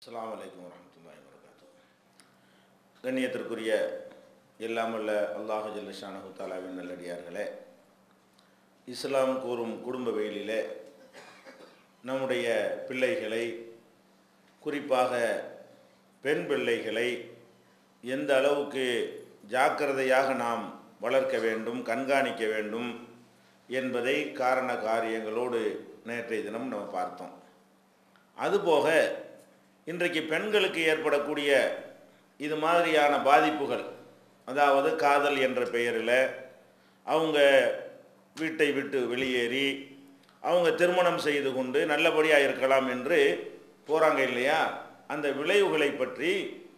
அஸ்ஸலாமு அலைக்கும் வரமத்துல்லாஹி வரகாத்து கண்ணியத்திற்குரிய எல்லாமல்ல அல்லாஹு ஜல்லஷானஹு தாலாவின் நல்லடியார்களே இஸ்லாம் கூறும் குடும்ப வெயிலிலே நம்முடைய பிள்ளைகளை குறிப்பாக பெண் பிள்ளைகளை எந்த அளவுக்கு ஜாக்கிரதையாக நாம் வளர்க்க வேண்டும் கண்காணிக்க வேண்டும் என்பதை காரண காரியங்களோடு நேற்றைய தினம் நம்ம பார்த்தோம் அதுபோக இன்றைக்கு பெண்களுக்கு ஏற்படக்கூடிய இது மாதிரியான பாதிப்புகள் அதாவது காதல் என்ற பெயரில் அவங்க வீட்டை விட்டு வெளியேறி அவங்க திருமணம் செய்து கொண்டு நல்லபடியாக இருக்கலாம் என்று போகிறாங்க இல்லையா அந்த விளைவுகளை பற்றி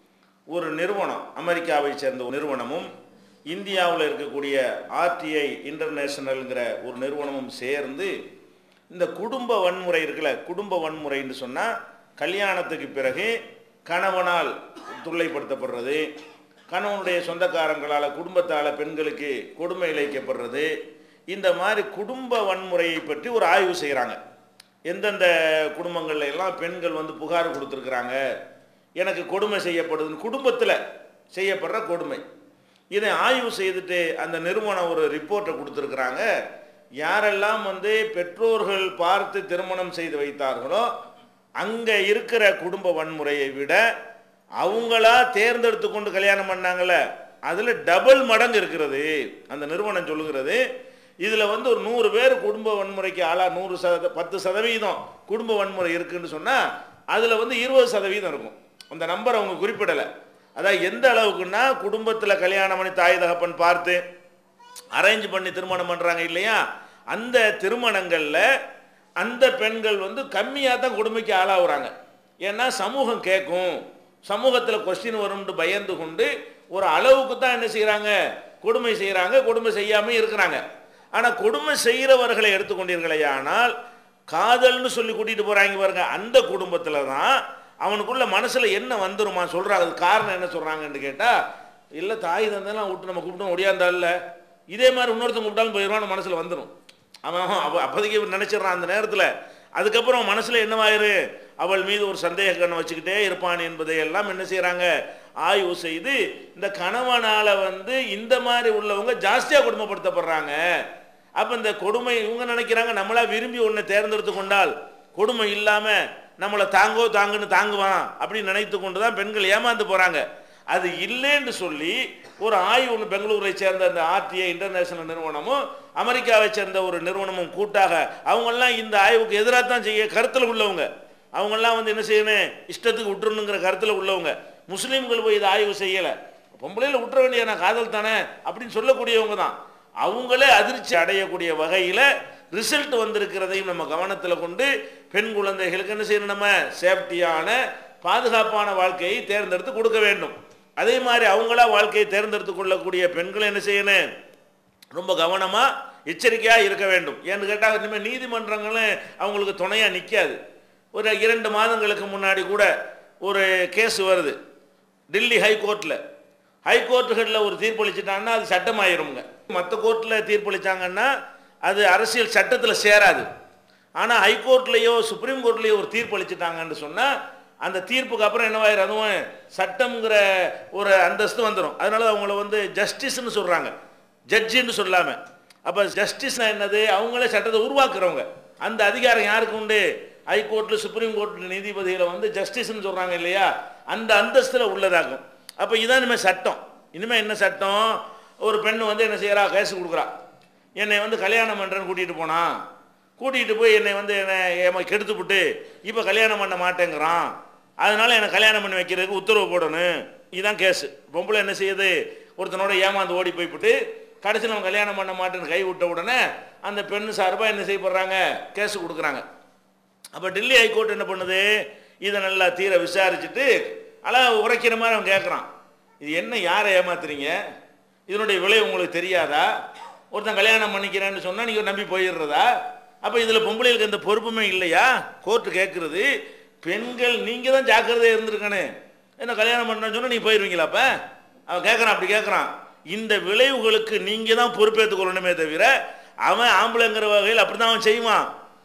ஒரு நிறுவனம் அமெரிக்காவை சேர்ந்த ஒரு நிறுவனமும் இந்தியாவில் இருக்கக்கூடிய ஆர்டிஐ இன்டர்நேஷனல்ங்கிற ஒரு நிறுவனமும் சேர்ந்து இந்த குடும்ப வன்முறை இருக்குல்ல குடும்ப வன்முறைன்னு சொன்னால் கல்யாணத்துக்கு பிறகு கணவனால் தொல்லைப்படுத்தப்படுறது கணவனுடைய சொந்தக்காரங்களால் குடும்பத்தால் பெண்களுக்கு கொடுமை இழைக்கப்படுறது இந்த மாதிரி குடும்ப வன்முறையை பற்றி ஒரு ஆய்வு செய்கிறாங்க எந்தெந்த குடும்பங்கள்ல எல்லாம் பெண்கள் வந்து புகார் கொடுத்துருக்குறாங்க எனக்கு கொடுமை செய்யப்படுதுன்னு குடும்பத்தில் செய்யப்படுற கொடுமை இதை ஆய்வு செய்துட்டு அந்த நிறுவனம் ஒரு ரிப்போர்ட்டை கொடுத்துருக்குறாங்க யாரெல்லாம் வந்து பெற்றோர்கள் பார்த்து திருமணம் செய்து வைத்தார்களோ அங்கே இருக்கிற குடும்ப வன்முறையை விட அவங்களா தேர்ந்தெடுத்து கொண்டு கல்யாணம் பண்ணாங்கல்ல அதில் டபுள் மடங்கு இருக்கிறது அந்த நிறுவனம் சொல்லுகிறது இதில் வந்து ஒரு நூறு பேர் குடும்ப வன்முறைக்கு ஆளா நூறு சத பத்து சதவீதம் குடும்ப வன்முறை இருக்குன்னு சொன்னால் அதில் வந்து இருபது சதவீதம் இருக்கும் அந்த நம்பர் அவங்க குறிப்பிடலை அதான் எந்த அளவுக்குன்னா குடும்பத்தில் கல்யாணம் பண்ணி தாய் தகப்பன் பார்த்து அரேஞ்ச் பண்ணி திருமணம் பண்ணுறாங்க இல்லையா அந்த திருமணங்களில் அந்த பெண்கள் வந்து கம்மியாக தான் கொடுமைக்கு ஆளாகுறாங்க ஏன்னா சமூகம் கேட்கும் சமூகத்தில் கொஸ்டின் வரும்னு பயந்து கொண்டு ஒரு அளவுக்கு தான் என்ன செய்கிறாங்க கொடுமை செய்கிறாங்க கொடுமை செய்யாமல் இருக்கிறாங்க ஆனால் கொடுமை செய்கிறவர்களை எடுத்துக்கொண்டீர்களே ஆனால் காதல்னு சொல்லி கூட்டிகிட்டு போகிறாங்க பாருங்க அந்த குடும்பத்தில் தான் அவனுக்குள்ள மனசில் என்ன வந்துருமா சொல்கிறாங்க அது காரணம் என்ன சொல்கிறாங்கன்னு கேட்டால் இல்லை தாய் தந்தெல்லாம் விட்டு நம்ம கூப்பிட்டு ஒடியாந்தால இதே மாதிரி இன்னொருத்தங்க கூப்பிட்டாலும் போயிடுவான்னு மனசில் வந்துடும் அவன் அப்போ அப்போதைக்கு நினச்சிட்றான் அந்த நேரத்தில் அதுக்கப்புறம் மனசில் என்னவாயிரு அவள் மீது ஒரு சந்தேக கண்ணை வச்சுக்கிட்டே இருப்பான் என்பதை எல்லாம் என்ன செய்கிறாங்க ஆய்வு செய்து இந்த கணவனால் வந்து இந்த மாதிரி உள்ளவங்க ஜாஸ்தியாக கொடுமைப்படுத்தப்படுறாங்க அப்போ இந்த கொடுமை இவங்க நினைக்கிறாங்க நம்மளா விரும்பி ஒன்றை தேர்ந்தெடுத்து கொண்டால் கொடுமை இல்லாமல் நம்மளை தாங்கோ தாங்குன்னு தாங்குவான் அப்படின்னு நினைத்து கொண்டு தான் பெண்கள் ஏமாந்து போகிறாங்க அது இல்லைன்னு சொல்லி ஒரு ஆய்வு ஒன்று பெங்களூரை சேர்ந்த அந்த ஆர்டிஐ இன்டர்நேஷனல் நிறுவனமும் அமெரிக்காவை சேர்ந்த ஒரு நிறுவனமும் கூட்டாக அவங்கெல்லாம் இந்த ஆய்வுக்கு எதிராக தான் செய்ய கருத்தில் உள்ளவங்க அவங்கெல்லாம் வந்து என்ன செய்யணும் இஷ்டத்துக்கு விட்டுறணுங்கிற கருத்தில் உள்ளவங்க முஸ்லீம்கள் போய் இதை ஆய்வு செய்யலை பொம்பளையில் விட்டுற வேண்டிய நான் காதல் தானே அப்படின்னு சொல்லக்கூடியவங்க தான் அவங்களே அதிர்ச்சி அடையக்கூடிய வகையில் ரிசல்ட் வந்திருக்கிறதையும் நம்ம கவனத்தில் கொண்டு பெண் குழந்தைகளுக்கு என்ன செய்யணும் நம்ம சேஃப்டியான பாதுகாப்பான வாழ்க்கையை தேர்ந்தெடுத்து கொடுக்க வேண்டும் அதே மாதிரி அவங்களா வாழ்க்கையை தேர்ந்தெடுத்து கொள்ளக்கூடிய பெண்களை என்ன செய்யணும் ரொம்ப கவனமாக எச்சரிக்கையாக இருக்க வேண்டும் ஏன்னு கேட்டால் இனிமேல் நீதிமன்றங்களும் அவங்களுக்கு துணையாக நிற்காது ஒரு இரண்டு மாதங்களுக்கு முன்னாடி கூட ஒரு கேஸ் வருது டெல்லி ஹைகோர்ட்டில் ஹைகோர்ட்டுகளில் ஒரு தீர்ப்பளிச்சிட்டாங்கன்னா அது சட்டமாயிருங்க மற்ற கோர்ட்டில் தீர்ப்பளித்தாங்கன்னா அது அரசியல் சட்டத்தில் சேராது ஆனால் ஹைகோர்ட்லேயோ சுப்ரீம் கோர்ட்லேயோ ஒரு தீர்ப்பளிச்சிட்டாங்கன்னு சொன்னால் அந்த தீர்ப்புக்கு அப்புறம் என்னவாயிரும் அதுவும் சட்டம்ங்கிற ஒரு அந்தஸ்து வந்துடும் அதனால அவங்கள வந்து ஜஸ்டிஸ்னு சொல்கிறாங்க ஜட்ஜின்னு சொல்லாமல் அப்போ ஜஸ்டிஸ்னா என்னது அவங்களே சட்டத்தை உருவாக்குறவங்க அந்த அதிகாரம் யாருக்கு உண்டு ஹைகோர்ட்டில் சுப்ரீம் கோர்ட்டில் நீதிபதிகளை வந்து ஜஸ்டிஸ்னு சொல்கிறாங்க இல்லையா அந்த அந்தஸ்தில் உள்ளதாகும் அப்போ இதான் இனிமேல் சட்டம் இனிமேல் என்ன சட்டம் ஒரு பெண் வந்து என்ன செய்கிறா கேஸ் கொடுக்குறா என்னை வந்து கல்யாணம் பண்ணுறேன்னு கூட்டிகிட்டு போனான் கூட்டிகிட்டு போய் என்னை வந்து என்னை ஏமா கெடுத்துவிட்டு இப்போ கல்யாணம் பண்ண மாட்டேங்கிறான் அதனால் என்னை கல்யாணம் பண்ணி வைக்கிறதுக்கு உத்தரவு போடணும் இதுதான் கேஸு பொம்பளை என்ன செய்யுது ஒருத்தனோட ஏமாந்து ஓடி போய்விட்டு கடைசியில் அவன் கல்யாணம் பண்ண மாட்டேன்னு கை விட்ட உடனே அந்த பெண்ணு சார்பாக என்ன செய்யப்படுறாங்க கேஸு கொடுக்குறாங்க அப்போ டெல்லி ஹைகோர்ட் என்ன பண்ணுது இதை நல்லா தீர விசாரிச்சுட்டு அழகாக உரைக்கிற மாதிரி அவன் கேட்குறான் இது என்ன யாரை ஏமாத்துறீங்க இதனுடைய விலை உங்களுக்கு தெரியாதா ஒருத்தன் கல்யாணம் பண்ணிக்கிறேன்னு சொன்னால் நீங்கள் நம்பி போயிடுறதா அப்போ இதில் பொம்பளைகளுக்கு எந்த பொறுப்புமே இல்லையா கோர்ட்டு கேட்குறது பெண்கள் நீங்கள் தான் ஜாக்கிரதையாக இருந்திருக்கணும் என்ன கல்யாணம் பண்ண சொன்னால் நீங்கள் போயிடுவீங்களா அப்போ அவன் கேட்குறான் அப்படி கேட்குறான் இந்த விளைவுகளுக்கு நீங்கள் தான் பொறுப்பேற்றுக் கொள்ளணுமே தவிர அவன் ஆம்பளைங்கிற வகையில் அப்படி தான் அவன் செய்வான்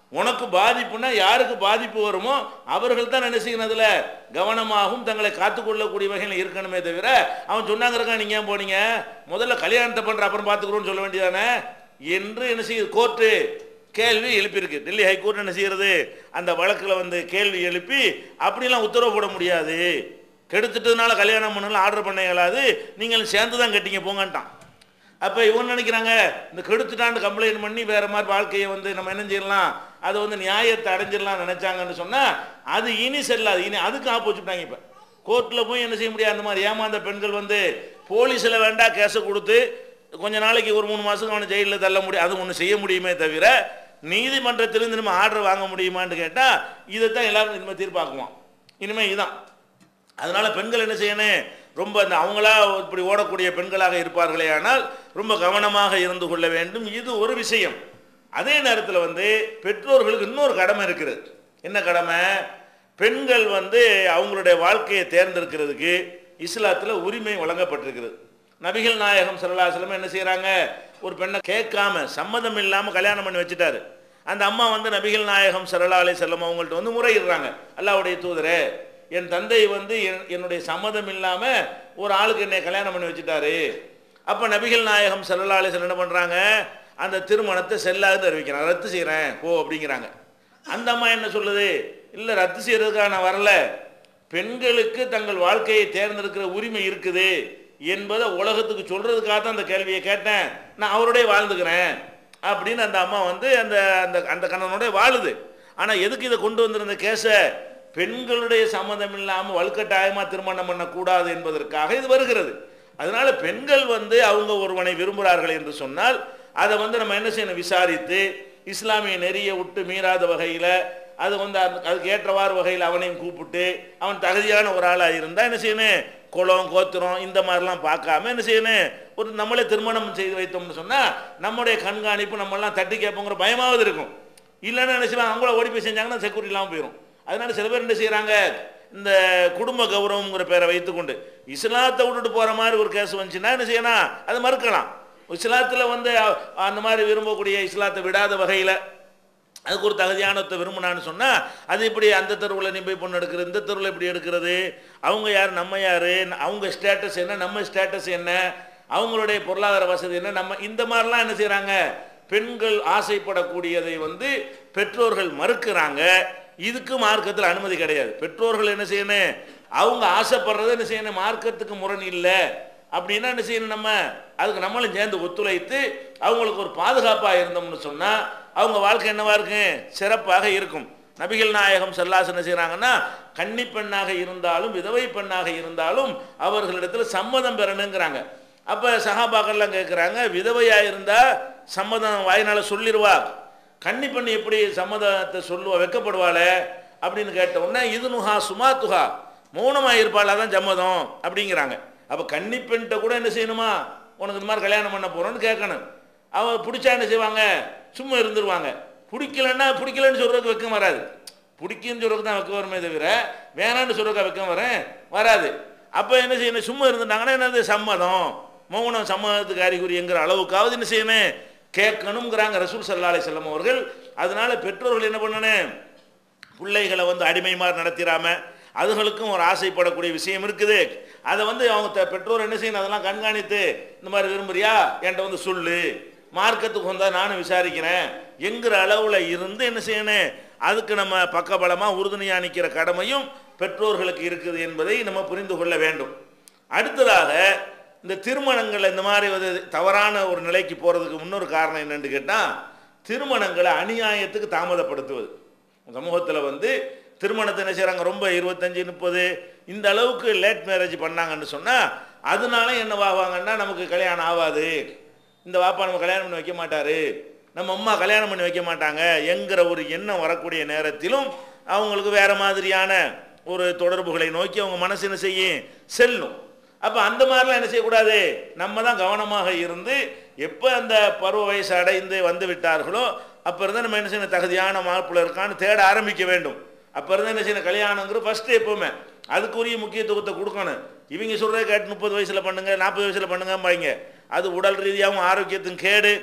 உனக்கு பாதிப்புனா யாருக்கு பாதிப்பு வருமோ அவர்கள் தான் என்ன செய்யணும் அதில் கவனமாகவும் தங்களை காத்துக்கொள்ளக்கூடிய வகையில் இருக்கணுமே தவிர அவன் சொன்னாங்கிறக்கா நீங்கள் ஏன் போனீங்க முதல்ல கல்யாணத்தை பண்ணுற அப்புறம் பார்த்துக்கிறோன்னு சொல்ல வேண்டியதானே என்று என்ன செய்யுது கோர்ட்டு கேள்வி எழுப்பியிருக்கு டெல்லி ஹைகோர்ட் என்ன செய்யறது அந்த வழக்கில் வந்து கேள்வி எழுப்பி அப்படிலாம் உத்தரவு போட முடியாது கெடுத்துட்டதுனால கல்யாணம் பண்ணலாம் ஆர்டர் பண்ண இயலாது நீங்கள் சேர்ந்து தான் கட்டிங்க போங்கன்ட்டான் அப்போ இவங்க நினைக்கிறாங்க இந்த கெடுத்துட்டான்னு கம்ப்ளைண்ட் பண்ணி வேற மாதிரி வாழ்க்கையை வந்து நம்ம என்ன செய்யலாம் அதை வந்து நியாயத்தை அடைஞ்சிடலாம் நினைச்சாங்கன்னு சொன்னால் அது இனி செல்லாது இனி அதுக்கு ஆப்போசிட்டாங்க இப்போ கோர்ட்டில் போய் என்ன செய்ய முடியாது அந்த மாதிரி ஏமாந்த பெண்கள் வந்து போலீஸில் வேண்டாம் கேஸை கொடுத்து கொஞ்ச நாளைக்கு ஒரு மூணு மாதத்துக்கு அவனை ஜெயிலில் தள்ள முடியும் அது ஒன்று செய்ய முடியுமே தவிர நீதிமன்றத்திலிருந்து நம்ம ஆர்டர் வாங்க முடியுமான்னு கேட்டால் இதை தான் எல்லாரும் இனிமேல் தீர்ப்பாக்குவோம் இனிமேல் இதுதான் அதனால பெண்கள் என்ன செய்யணும் ரொம்ப அந்த அவங்களா இப்படி ஓடக்கூடிய பெண்களாக இருப்பார்களே ஆனால் ரொம்ப கவனமாக இருந்து கொள்ள வேண்டும் இது ஒரு விஷயம் அதே நேரத்தில் வந்து பெற்றோர்களுக்கு இன்னொரு கடமை இருக்கிறது என்ன கடமை பெண்கள் வந்து அவங்களுடைய வாழ்க்கையை தேர்ந்தெடுக்கிறதுக்கு இஸ்லாத்தில் உரிமை வழங்கப்பட்டிருக்கிறது நபிகள் நாயகம் சல்லாஹலம் என்ன செய்கிறாங்க ஒரு பெண்ணை கேட்காம சம்மதம் இல்லாமல் கல்யாணம் பண்ணி வச்சுட்டாரு அந்த அம்மா வந்து நபிகள் நாயகம் சல்லா அலி செல்லம் அவங்கள்ட்ட வந்து முறையிடுறாங்க அல்லாவுடைய தூதரே என் தந்தை வந்து என்- என்னுடைய சம்மதம் இல்லாமல் ஒரு ஆளுக்கு என்னை கல்யாணம் பண்ணி வச்சுட்டாரு அப்போ நபிகள் நாயகம் சல்லா அலி என்ன பண்ணுறாங்க அந்த திருமணத்தை செல்லாதுன்னு அறிவிக்கிறாங்க ரத்து செய்கிறேன் போ அப்படிங்கிறாங்க அந்த அம்மா என்ன சொல்லுது இல்லை ரத்து செய்யறதுக்காக நான் வரல பெண்களுக்கு தங்கள் வாழ்க்கையை தேர்ந்தெடுக்கிற உரிமை இருக்குது என்பதை உலகத்துக்கு சொல்றதுக்காக தான் அந்த கேள்வியை கேட்டேன் நான் அவரோடய வாழ்ந்துக்கிறேன் அப்படின்னு அந்த அம்மா வந்து அந்த அந்த அந்த கண்ணனோட வாழுது ஆனால் எதுக்கு இதை கொண்டு வந்திருந்த கேஸை பெண்களுடைய சம்மதம் இல்லாமல் வலுக்கட்டாயமாக திருமணம் பண்ணக்கூடாது என்பதற்காக இது வருகிறது அதனால பெண்கள் வந்து அவங்க ஒருவனை விரும்புகிறார்கள் என்று சொன்னால் அதை வந்து நம்ம என்ன செய்யணும் விசாரித்து இஸ்லாமிய நெறியை விட்டு மீறாத வகையில் அது வந்து அந்த- அதுக்கு ஏற்றவாறு வகையில் அவனையும் கூப்பிட்டு அவன் தகுதியான ஒரு ஆளாக இருந்தால் என்ன செய்யணும் குளம் கோத்திரம் இந்த மாதிரிலாம் பார்க்காம என்ன செய்யணும் ஒரு நம்மளே திருமணம் செய்து வைத்தோம்னு சொன்னால் நம்முடைய கண்காணிப்பு நம்மளாம் தட்டி கேட்போங்கிற பயமாவது இருக்கும் இல்லைன்னா என்ன செய்வாங்க அவங்கள ஓடி போய் செஞ்சாங்கன்னா செக்யூரிட்டி இல்லாமல் போயிடும் அதனால சில பேர் என்ன செய்கிறாங்க இந்த குடும்ப கௌரவங்கிற பேரை வைத்துக்கொண்டு இஸ்லாத்தை விட்டுட்டு போகிற மாதிரி ஒரு கேஸ் வந்துச்சுன்னா என்ன செய்யணும் அதை மறுக்கலாம் இஸ்லாத்தில் வந்து அ- அந்த மாதிரி விரும்பக்கூடிய இஸ்லாத்தை விடாத வகையில் அதுக்கு ஒரு தகுதியானத்தை விரும்பினான்னு சொன்னால் அது இப்படி அந்த தெருவில் நீ போய் பொண்ணு எடுக்கிறது இந்த தெருவில் இப்படி எடுக்கிறது அவங்க யார் நம்ம யார் அவங்க ஸ்டேட்டஸ் என்ன நம்ம ஸ்டேட்டஸ் என்ன அவங்களுடைய பொருளாதார வசதி என்ன நம்ம இந்த மாதிரிலாம் என்ன செய்கிறாங்க பெண்கள் ஆசைப்படக்கூடியதை வந்து பெற்றோர்கள் மறுக்கிறாங்க இதுக்கு மார்க்கத்தில் அனுமதி கிடையாது பெற்றோர்கள் என்ன செய்யணும் அவங்க ஆசைப்படுறதை என்ன செய்யணும் மார்க்கத்துக்கு முரண் இல்லை அப்படின்னா என்ன செய்யணும் நம்ம அதுக்கு நம்மளும் சேர்ந்து ஒத்துழைத்து அவங்களுக்கு ஒரு பாதுகாப்பாக இருந்தோம்னு சொன்னால் அவங்க வாழ்க்கை என்னவா இருக்கும் சிறப்பாக இருக்கும் நபிகள் நாயகம் சல்லாஸ் என்ன செய்கிறாங்கன்னா கன்னி பெண்ணாக இருந்தாலும் விதவை பெண்ணாக இருந்தாலும் அவர்களிடத்தில் சம்மதம் பெறணுங்கிறாங்க அப்போ சகாபாக்கள்லாம் கேட்குறாங்க விதவையாக இருந்தால் சம்மதம் வாயினால சொல்லிடுவா கன்னி பெண் எப்படி சம்மதத்தை சொல்லுவா வெக்கப்படுவாளே அப்படின்னு கேட்ட உடனே இது நுஹா சுமா துஹா மௌனமாக இருப்பாள் அதான் சம்மதம் அப்படிங்கிறாங்க அப்போ கன்னி பெண்கிட்ட கூட என்ன செய்யணுமா உனக்கு இந்த மாதிரி கல்யாணம் பண்ண போகிறோன்னு கேட்கணும் அவன் பிடிச்சா என்ன செய்வாங்க சும்மா இருந்துருவாங்க பிடிக்கலன்னா பிடிக்கலன்னு சொல்கிறதுக்கு வெக்கம் வராது பிடிக்குன்னு சொல்கிறதுக்கு தான் வெக்கம் வருமே தவிர வேணான்னு சொல்கிறதுக்கு வெக்கம் வரேன் வராது அப்போ என்ன செய்யணும் சும்மா இருந்துட்டாங்கன்னா என்னது சம்மதம் மௌனம் சம்மதத்துக்கு அறிகுறிங்கிற அளவுக்காவது என்ன செய்யணும் கேட்கணுங்கிறாங்க ரசூல் சல்லா அலைஹி வஸல்லம் அவர்கள் அதனால பெற்றோர்கள் என்ன பண்ணணும் பிள்ளைகளை வந்து அடிமை மாதிரி நடத்திடாம அதுகளுக்கும் ஒரு ஆசைப்படக்கூடிய விஷயம் இருக்குது அதை வந்து அவங்க த- பெற்றோர் என்ன செய்யணும் அதெல்லாம் கண்காணித்து இந்த மாதிரி விரும்புறியா என்கிட்ட வந்து சொல்லு மார்க்கத்துக்கு வந்தால் நானும் விசாரிக்கிறேன் என்கிற அளவில் இருந்து என்ன செய்யணும் அதுக்கு நம்ம பக்கபலமாக உறுதுணையாக நிற்கிற கடமையும் பெற்றோர்களுக்கு இருக்குது என்பதை நம்ம புரிந்து கொள்ள வேண்டும் அடுத்ததாக இந்த திருமணங்கள் இந்த மாதிரி ஒரு தவறான ஒரு நிலைக்கு போகிறதுக்கு இன்னொரு காரணம் என்னன்னு கேட்டால் திருமணங்களை அநியாயத்துக்கு தாமதப்படுத்துவது சமூகத்தில் வந்து திருமணத்தை என்ன செய்கிறாங்க ரொம்ப இருபத்தஞ்சி முப்பது இந்த அளவுக்கு லேட் மேரேஜ் பண்ணாங்கன்னு சொன்னால் அதனால என்னவாகுவாங்கன்னா நமக்கு கல்யாணம் ஆகாது இந்த வாப்பா நம்ம கல்யாணம் பண்ணி வைக்க மாட்டாரு நம்ம அம்மா கல்யாணம் பண்ணி வைக்க மாட்டாங்க என்கிற ஒரு எண்ணம் வரக்கூடிய நேரத்திலும் அவங்களுக்கு வேற மாதிரியான ஒரு தொடர்புகளை நோக்கி அவங்க மனசு என்ன செய்யும் செல்லும் அப்போ அந்த மாதிரிலாம் என்ன செய்யக்கூடாது நம்ம தான் கவனமாக இருந்து எப்போ அந்த பருவ வயசு அடைந்து வந்து விட்டார்களோ அப்போ இருந்து நம்ம என்ன செய்யணும் தகுதியான மாப்பிள்ளை இருக்கான்னு தேட ஆரம்பிக்க வேண்டும் அப்போ இருந்து என்ன செய்யணும் கல்யாணங்கிற ஃபஸ்ட்டு எப்போவுமே அதுக்குரிய முக்கியத்துவத்தை கொடுக்கணும் இவங்க சொல்கிறத கேட்டு முப்பது வயசில் பண்ணுங்க நாற்பது வயசில் பண்ணுங்கம்பாங்க அது உடல் ரீதியாகவும் ஆரோக்கியத்துக்கும் கேடு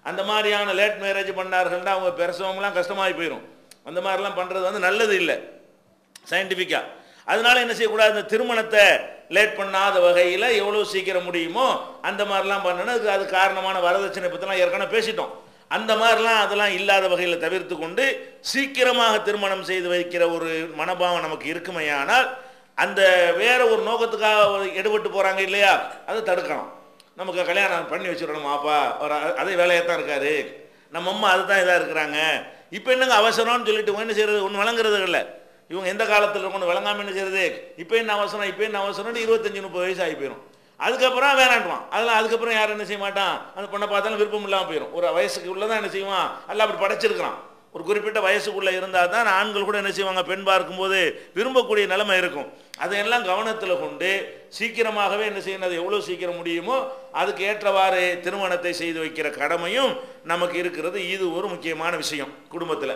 அந்த மாதிரியான லேட் மேரேஜ் பண்ணார்கள்னா அவங்க பிரசவம்லாம் கஷ்டமாகி போயிடும் அந்த மாதிரிலாம் பண்ணுறது வந்து நல்லது இல்லை சயின்டிஃபிக்காக அதனால என்ன செய்யக்கூடாது இந்த திருமணத்தை லேட் பண்ணாத வகையில் எவ்வளோ சீக்கிரம் முடியுமோ அந்த மாதிரிலாம் பண்ணணும் அதுக்கு அது காரணமான வரதட்சணை பற்றிலாம் ஏற்கனவே பேசிட்டோம் அந்த மாதிரிலாம் அதெல்லாம் இல்லாத வகையில் தவிர்த்து கொண்டு சீக்கிரமாக திருமணம் செய்து வைக்கிற ஒரு மனோபாவம் நமக்கு இருக்குமையானால் அந்த வேற ஒரு நோக்கத்துக்காக ஒரு எடுபட்டு போகிறாங்க இல்லையா அதை தடுக்கணும் நமக்கு கல்யாணம் பண்ணி வச்சிடணும் அப்பா அவர் அ- அதே வேலையாக தான் இருக்காரு நம்ம அம்மா அதுதான் இதாக இருக்கிறாங்க இப்போ என்னங்க அவசரம்னு சொல்லிட்டு இவங்க என்ன செய்யறது ஒன்று வழங்குறது இல்லை இவங்க எந்த காலத்தில் இருக்கணும் விளங்காம என்ன செய்யறது இப்போ என்ன அவசரம் இப்போ என்ன அவசரம்னு இருபத்தஞ்சு முப்பது வயசு ஆகி போயிடும் அதுக்கப்புறம் வேணாண்டுவான் அதெல்லாம் அதுக்கப்புறம் யாரும் என்ன செய்ய மாட்டான் அந்த பொண்ணை பார்த்தாலும் விருப்பம் இல்லாமல் போயிடும் ஒரு வயசுக்கு உள்ளதான் என்ன செய்வான் எல்லாம் அப்படி படைச்சிருக்கிறான் ஒரு குறிப்பிட்ட வயசுக்குள்ளே இருந்தால் தான் ஆண்கள் கூட என்ன செய்வாங்க பெண் பார்க்கும்போது விரும்பக்கூடிய நிலைமை இருக்கும் அதையெல்லாம் கவனத்தில் கொண்டு சீக்கிரமாகவே என்ன செய்யணும் அது எவ்வளோ சீக்கிரம் முடியுமோ அதுக்கு ஏற்றவாறு திருமணத்தை செய்து வைக்கிற கடமையும் நமக்கு இருக்கிறது இது ஒரு முக்கியமான விஷயம் குடும்பத்தில்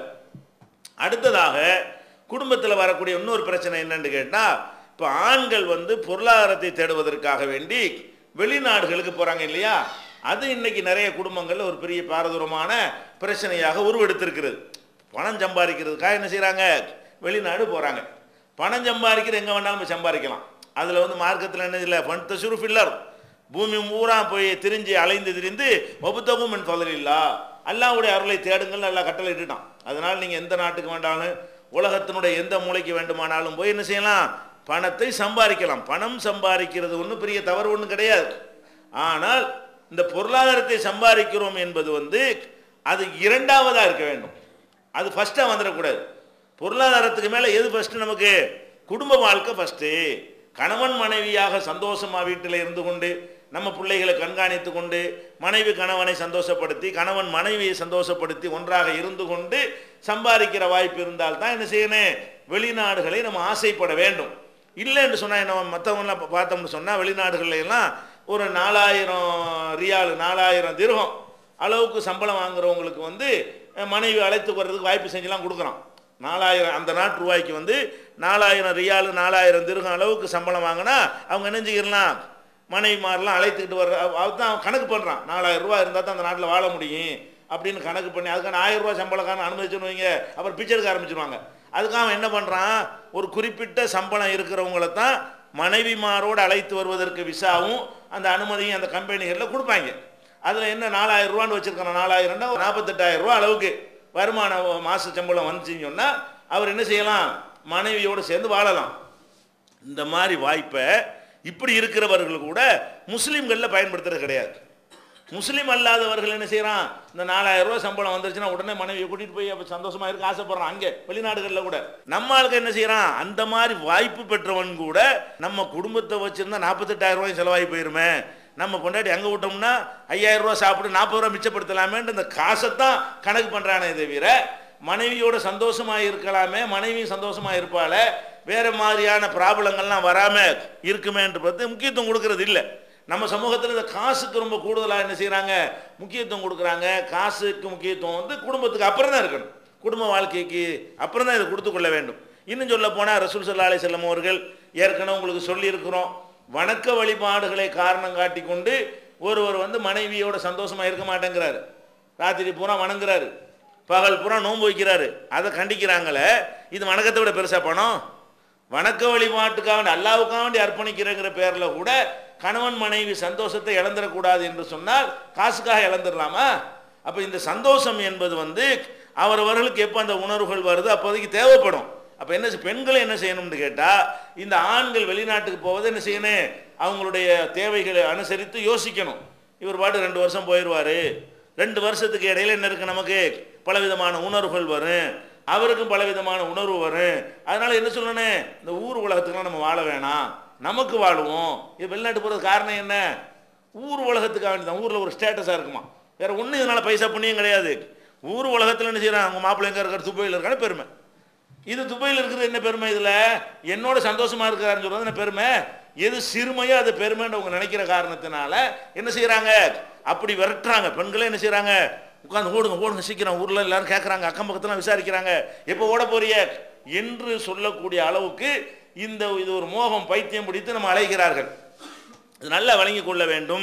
அடுத்ததாக குடும்பத்தில் வரக்கூடிய இன்னொரு பிரச்சனை என்னன்னு கேட்டால் இப்போ ஆண்கள் வந்து பொருளாதாரத்தை தேடுவதற்காக வேண்டி வெளிநாடுகளுக்கு போகிறாங்க இல்லையா அது இன்னைக்கு நிறைய குடும்பங்களில் ஒரு பெரிய பாரதூரமான பிரச்சனையாக உருவெடுத்திருக்கிறது பணம் சம்பாதிக்கிறதுக்காக என்ன செய்கிறாங்க வெளிநாடு போகிறாங்க பணம் சம்பாதிக்கிற எங்கே வேணாலும் போய் சம்பாதிக்கலாம் அதில் வந்து மார்க்கத்தில் என்ன இல்லை பணத்தை சுருஃபில்லர் பூமி பூரா போய் திரிஞ்சு அலைந்து திரிந்து ஒப்புத்தகும் என் பதலில்லா அல்லாவுடைய அருளை தேடுங்கள் நல்லா கட்டளை இட்டுட்டான் அதனால் நீங்கள் எந்த நாட்டுக்கு வேண்டாலும் உலகத்தினுடைய எந்த மூலைக்கு வேண்டுமானாலும் போய் என்ன செய்யலாம் பணத்தை சம்பாதிக்கலாம் பணம் சம்பாதிக்கிறது ஒன்றும் பெரிய தவறு ஒன்றும் கிடையாது ஆனால் இந்த பொருளாதாரத்தை சம்பாதிக்கிறோம் என்பது வந்து அது இரண்டாவதாக இருக்க வேண்டும் அது ஃபஸ்ட்டாக வந்துடக்கூடாது பொருளாதாரத்துக்கு மேலே எது ஃபஸ்ட்டு நமக்கு குடும்ப வாழ்க்கை ஃபஸ்ட்டு கணவன் மனைவியாக சந்தோஷமாக வீட்டில் இருந்து கொண்டு நம்ம பிள்ளைகளை கண்காணித்து கொண்டு மனைவி கணவனை சந்தோஷப்படுத்தி கணவன் மனைவியை சந்தோஷப்படுத்தி ஒன்றாக இருந்து கொண்டு சம்பாதிக்கிற வாய்ப்பு இருந்தால் தான் என்ன செய்யணும் வெளிநாடுகளை நம்ம ஆசைப்பட வேண்டும் இல்லைன்னு சொன்னால் நம்ம மற்றவங்களாம் இப்போ பார்த்தோம்னு சொன்னால் வெளிநாடுகள்ல எல்லாம் ஒரு நாலாயிரம் ரியால் நாலாயிரம் திரகம் அளவுக்கு சம்பளம் வாங்குறவங்களுக்கு வந்து அஹ், மனைவி அழைத்து வர்றதுக்கு வாய்ப்பு செஞ்செல்லாம் கொடுக்குறான் நாலாயிரம் அந்த நாட்டு ரூபாய்க்கு வந்து நாலாயிரம் ரியால் நாலாயிரம் திருகம் அளவுக்கு சம்பளம் வாங்கினா அவங்க என்ன செஞ்சிடலாம் மனைவிமாரெலாம் அழைத்துக்கிட்டு வர்ற அவ- அவன் அவன் கணக்கு பண்ணுறான் நாலாயிரம் ரூபா இருந்தால் தான் அந்த நாட்டில் வாழ முடியும் அப்படின்னு கணக்கு பண்ணி அதுக்கான ஆயிரம் ரூபா சம்பளக்காரன் அனுமதிச்சுன்னு வைங்க அப்புறம் பிச்சை எடுக்க ஆரம்பிச்சிருவாங்க அதுக்காக அவன் என்ன பண்ணுறான் ஒரு குறிப்பிட்ட சம்பளம் இருக்கிறவங்கள தான் மனைவிமாரோடு அழைத்து வருவதற்கு விசாவும் அந்த அனுமதியும் அந்த கம்பெனிகளில் கொடுப்பாங்க அதில் என்ன நாலாயிரம் ரூபான்னு வச்சுருக்கான் நாலாயிரம்னா ஒரு நாற்பத்தெட்டாயிரம் ரூபா அளவுக்கு வருமானம் மாத சம்பளம் வந்துச்சுன்னு சொன்னால் அவர் என்ன செய்யலாம் மனைவியோடு சேர்ந்து வாழலாம் இந்த மாதிரி வாய்ப்பை இப்படி இருக்கிறவர்கள் கூட முஸ்லீம்களில் பயன்படுத்துறது கிடையாது முஸ்லீம் அல்லாதவர்கள் என்ன செய்கிறான் இந்த நாலாயிரம் ரூபாய் சம்பளம் வந்துருச்சுன்னா உடனே மனைவியை கூட்டிகிட்டு போய் அப்போ சந்தோஷமாக இருக்க ஆசைப்படுறான் அங்கே வெளிநாடுகளில் கூட நம்ம ஆளுக்கு என்ன செய்கிறான் அந்த மாதிரி வாய்ப்பு பெற்றவன் கூட நம்ம குடும்பத்தை வச்சுருந்தா நாற்பத்தெட்டாயிரம் ரூபாய் செலவாகி போயிருமே நம்ம கொண்டாடி அங்கே விட்டோம்னா ஐயாயிரம் ரூபாய் சாப்பிட்டு நாற்பது ரூபா மிச்சப்படுத்தலாமேன்ற இந்த காசைத்தான் கணக்கு பண்ணுறானே தவிர மனைவியோட சந்தோஷமாக இருக்கலாமே மனைவியும் சந்தோஷமாக இருப்பாளே வேறு மாதிரியான ப்ராப்ளங்கள்லாம் வராமல் இருக்குமேன்ற பற்றி முக்கியத்துவம் கொடுக்கறது இல்லை நம்ம சமூகத்தில் இந்த காசுக்கு ரொம்ப கூடுதலாக என்ன செய்கிறாங்க முக்கியத்துவம் கொடுக்குறாங்க காசுக்கு முக்கியத்துவம் வந்து குடும்பத்துக்கு அப்புறம் தான் இருக்கணும் குடும்ப வாழ்க்கைக்கு அப்புறம் தான் இதை கொடுத்து கொள்ள வேண்டும் இன்னும் சொல்ல போனால் ரசூல் சல்லா அலி செல்லம் அவர்கள் ஏற்கனவே உங்களுக்கு சொல்லியிருக்கிறோம் வணக்க வழிபாடுகளை காரணம் காட்டி கொண்டு ஒருவர் வந்து மனைவியோட சந்தோஷமாக இருக்க மாட்டேங்கிறாரு ராத்திரி பூரா வணங்குறாரு பகல் பூரா நோன்பு வைக்கிறாரு அதை கண்டிக்கிறாங்களே இது வணக்கத்தை விட பெருசா பணம் வணக்க வழிபாட்டுக்காக வேண்டி அல்லாவுக்காக வேண்டி அர்ப்பணிக்கிறங்கிற பேரில் கூட கணவன் மனைவி சந்தோஷத்தை இழந்துடக்கூடாது என்று சொன்னால் காசுக்காக இழந்துடலாமா அப்போ இந்த சந்தோஷம் என்பது வந்து அவரவர்களுக்கு எப்போ அந்த உணர்வுகள் வருது அப்போதைக்கு தேவைப்படும் அப்போ என்ன செய்- பெண்களை என்ன செய்யணும்னு கேட்டால் இந்த ஆண்கள் வெளிநாட்டுக்கு போவது என்ன செய்யணும் அவங்களுடைய தேவைகளை அனுசரித்து யோசிக்கணும் இவர் பாட்டு ரெண்டு வருஷம் போயிடுவார் ரெண்டு வருஷத்துக்கு இடையில என்ன இருக்குது நமக்கு பலவிதமான உணர்வுகள் வரும் அவருக்கும் பலவிதமான உணர்வு வரும் அதனால என்ன சொல்லணும் இந்த ஊர் உலகத்துக்குலாம் நம்ம வாழ வேணாம் நமக்கு வாழுவோம் இது வெளிநாட்டு போகிறது காரணம் என்ன ஊர் உலகத்துக்காக வேண்டி தான் ஊரில் ஒரு ஸ்டேட்டஸாக இருக்குமா வேற ஒன்றும் இதனால் பைசா புண்ணியம் கிடையாது ஊர் உலகத்தில் என்ன செய்கிறாங்க அவங்க மாப்பிள்ளை எங்கே இருக்கார் துபாயில் இருக்கான்னு பெருமை இது துபாயில் இருக்கிறது என்ன பெருமை இதில் என்னோட சந்தோஷமா இருக்கிறாருன்னு சொல்றது என்ன பெருமை எது சிறுமையோ அது பெருமைன்னு அவங்க நினைக்கிற காரணத்தினால என்ன செய்கிறாங்க அப்படி விரட்டுறாங்க பெண்களே என்ன செய்கிறாங்க உட்காந்து ஓடுங்க ஓடுங்க சீக்கிரம் ஊரில் எல்லாரும் கேட்குறாங்க அக்கம் பக்கத்தில் விசாரிக்கிறாங்க எப்போ ஓட போறிய என்று சொல்லக்கூடிய அளவுக்கு இந்த இது ஒரு மோகம் பைத்தியம் பிடித்து நம்ம அழைக்கிறார்கள் இது நல்லா வழங்கி கொள்ள வேண்டும்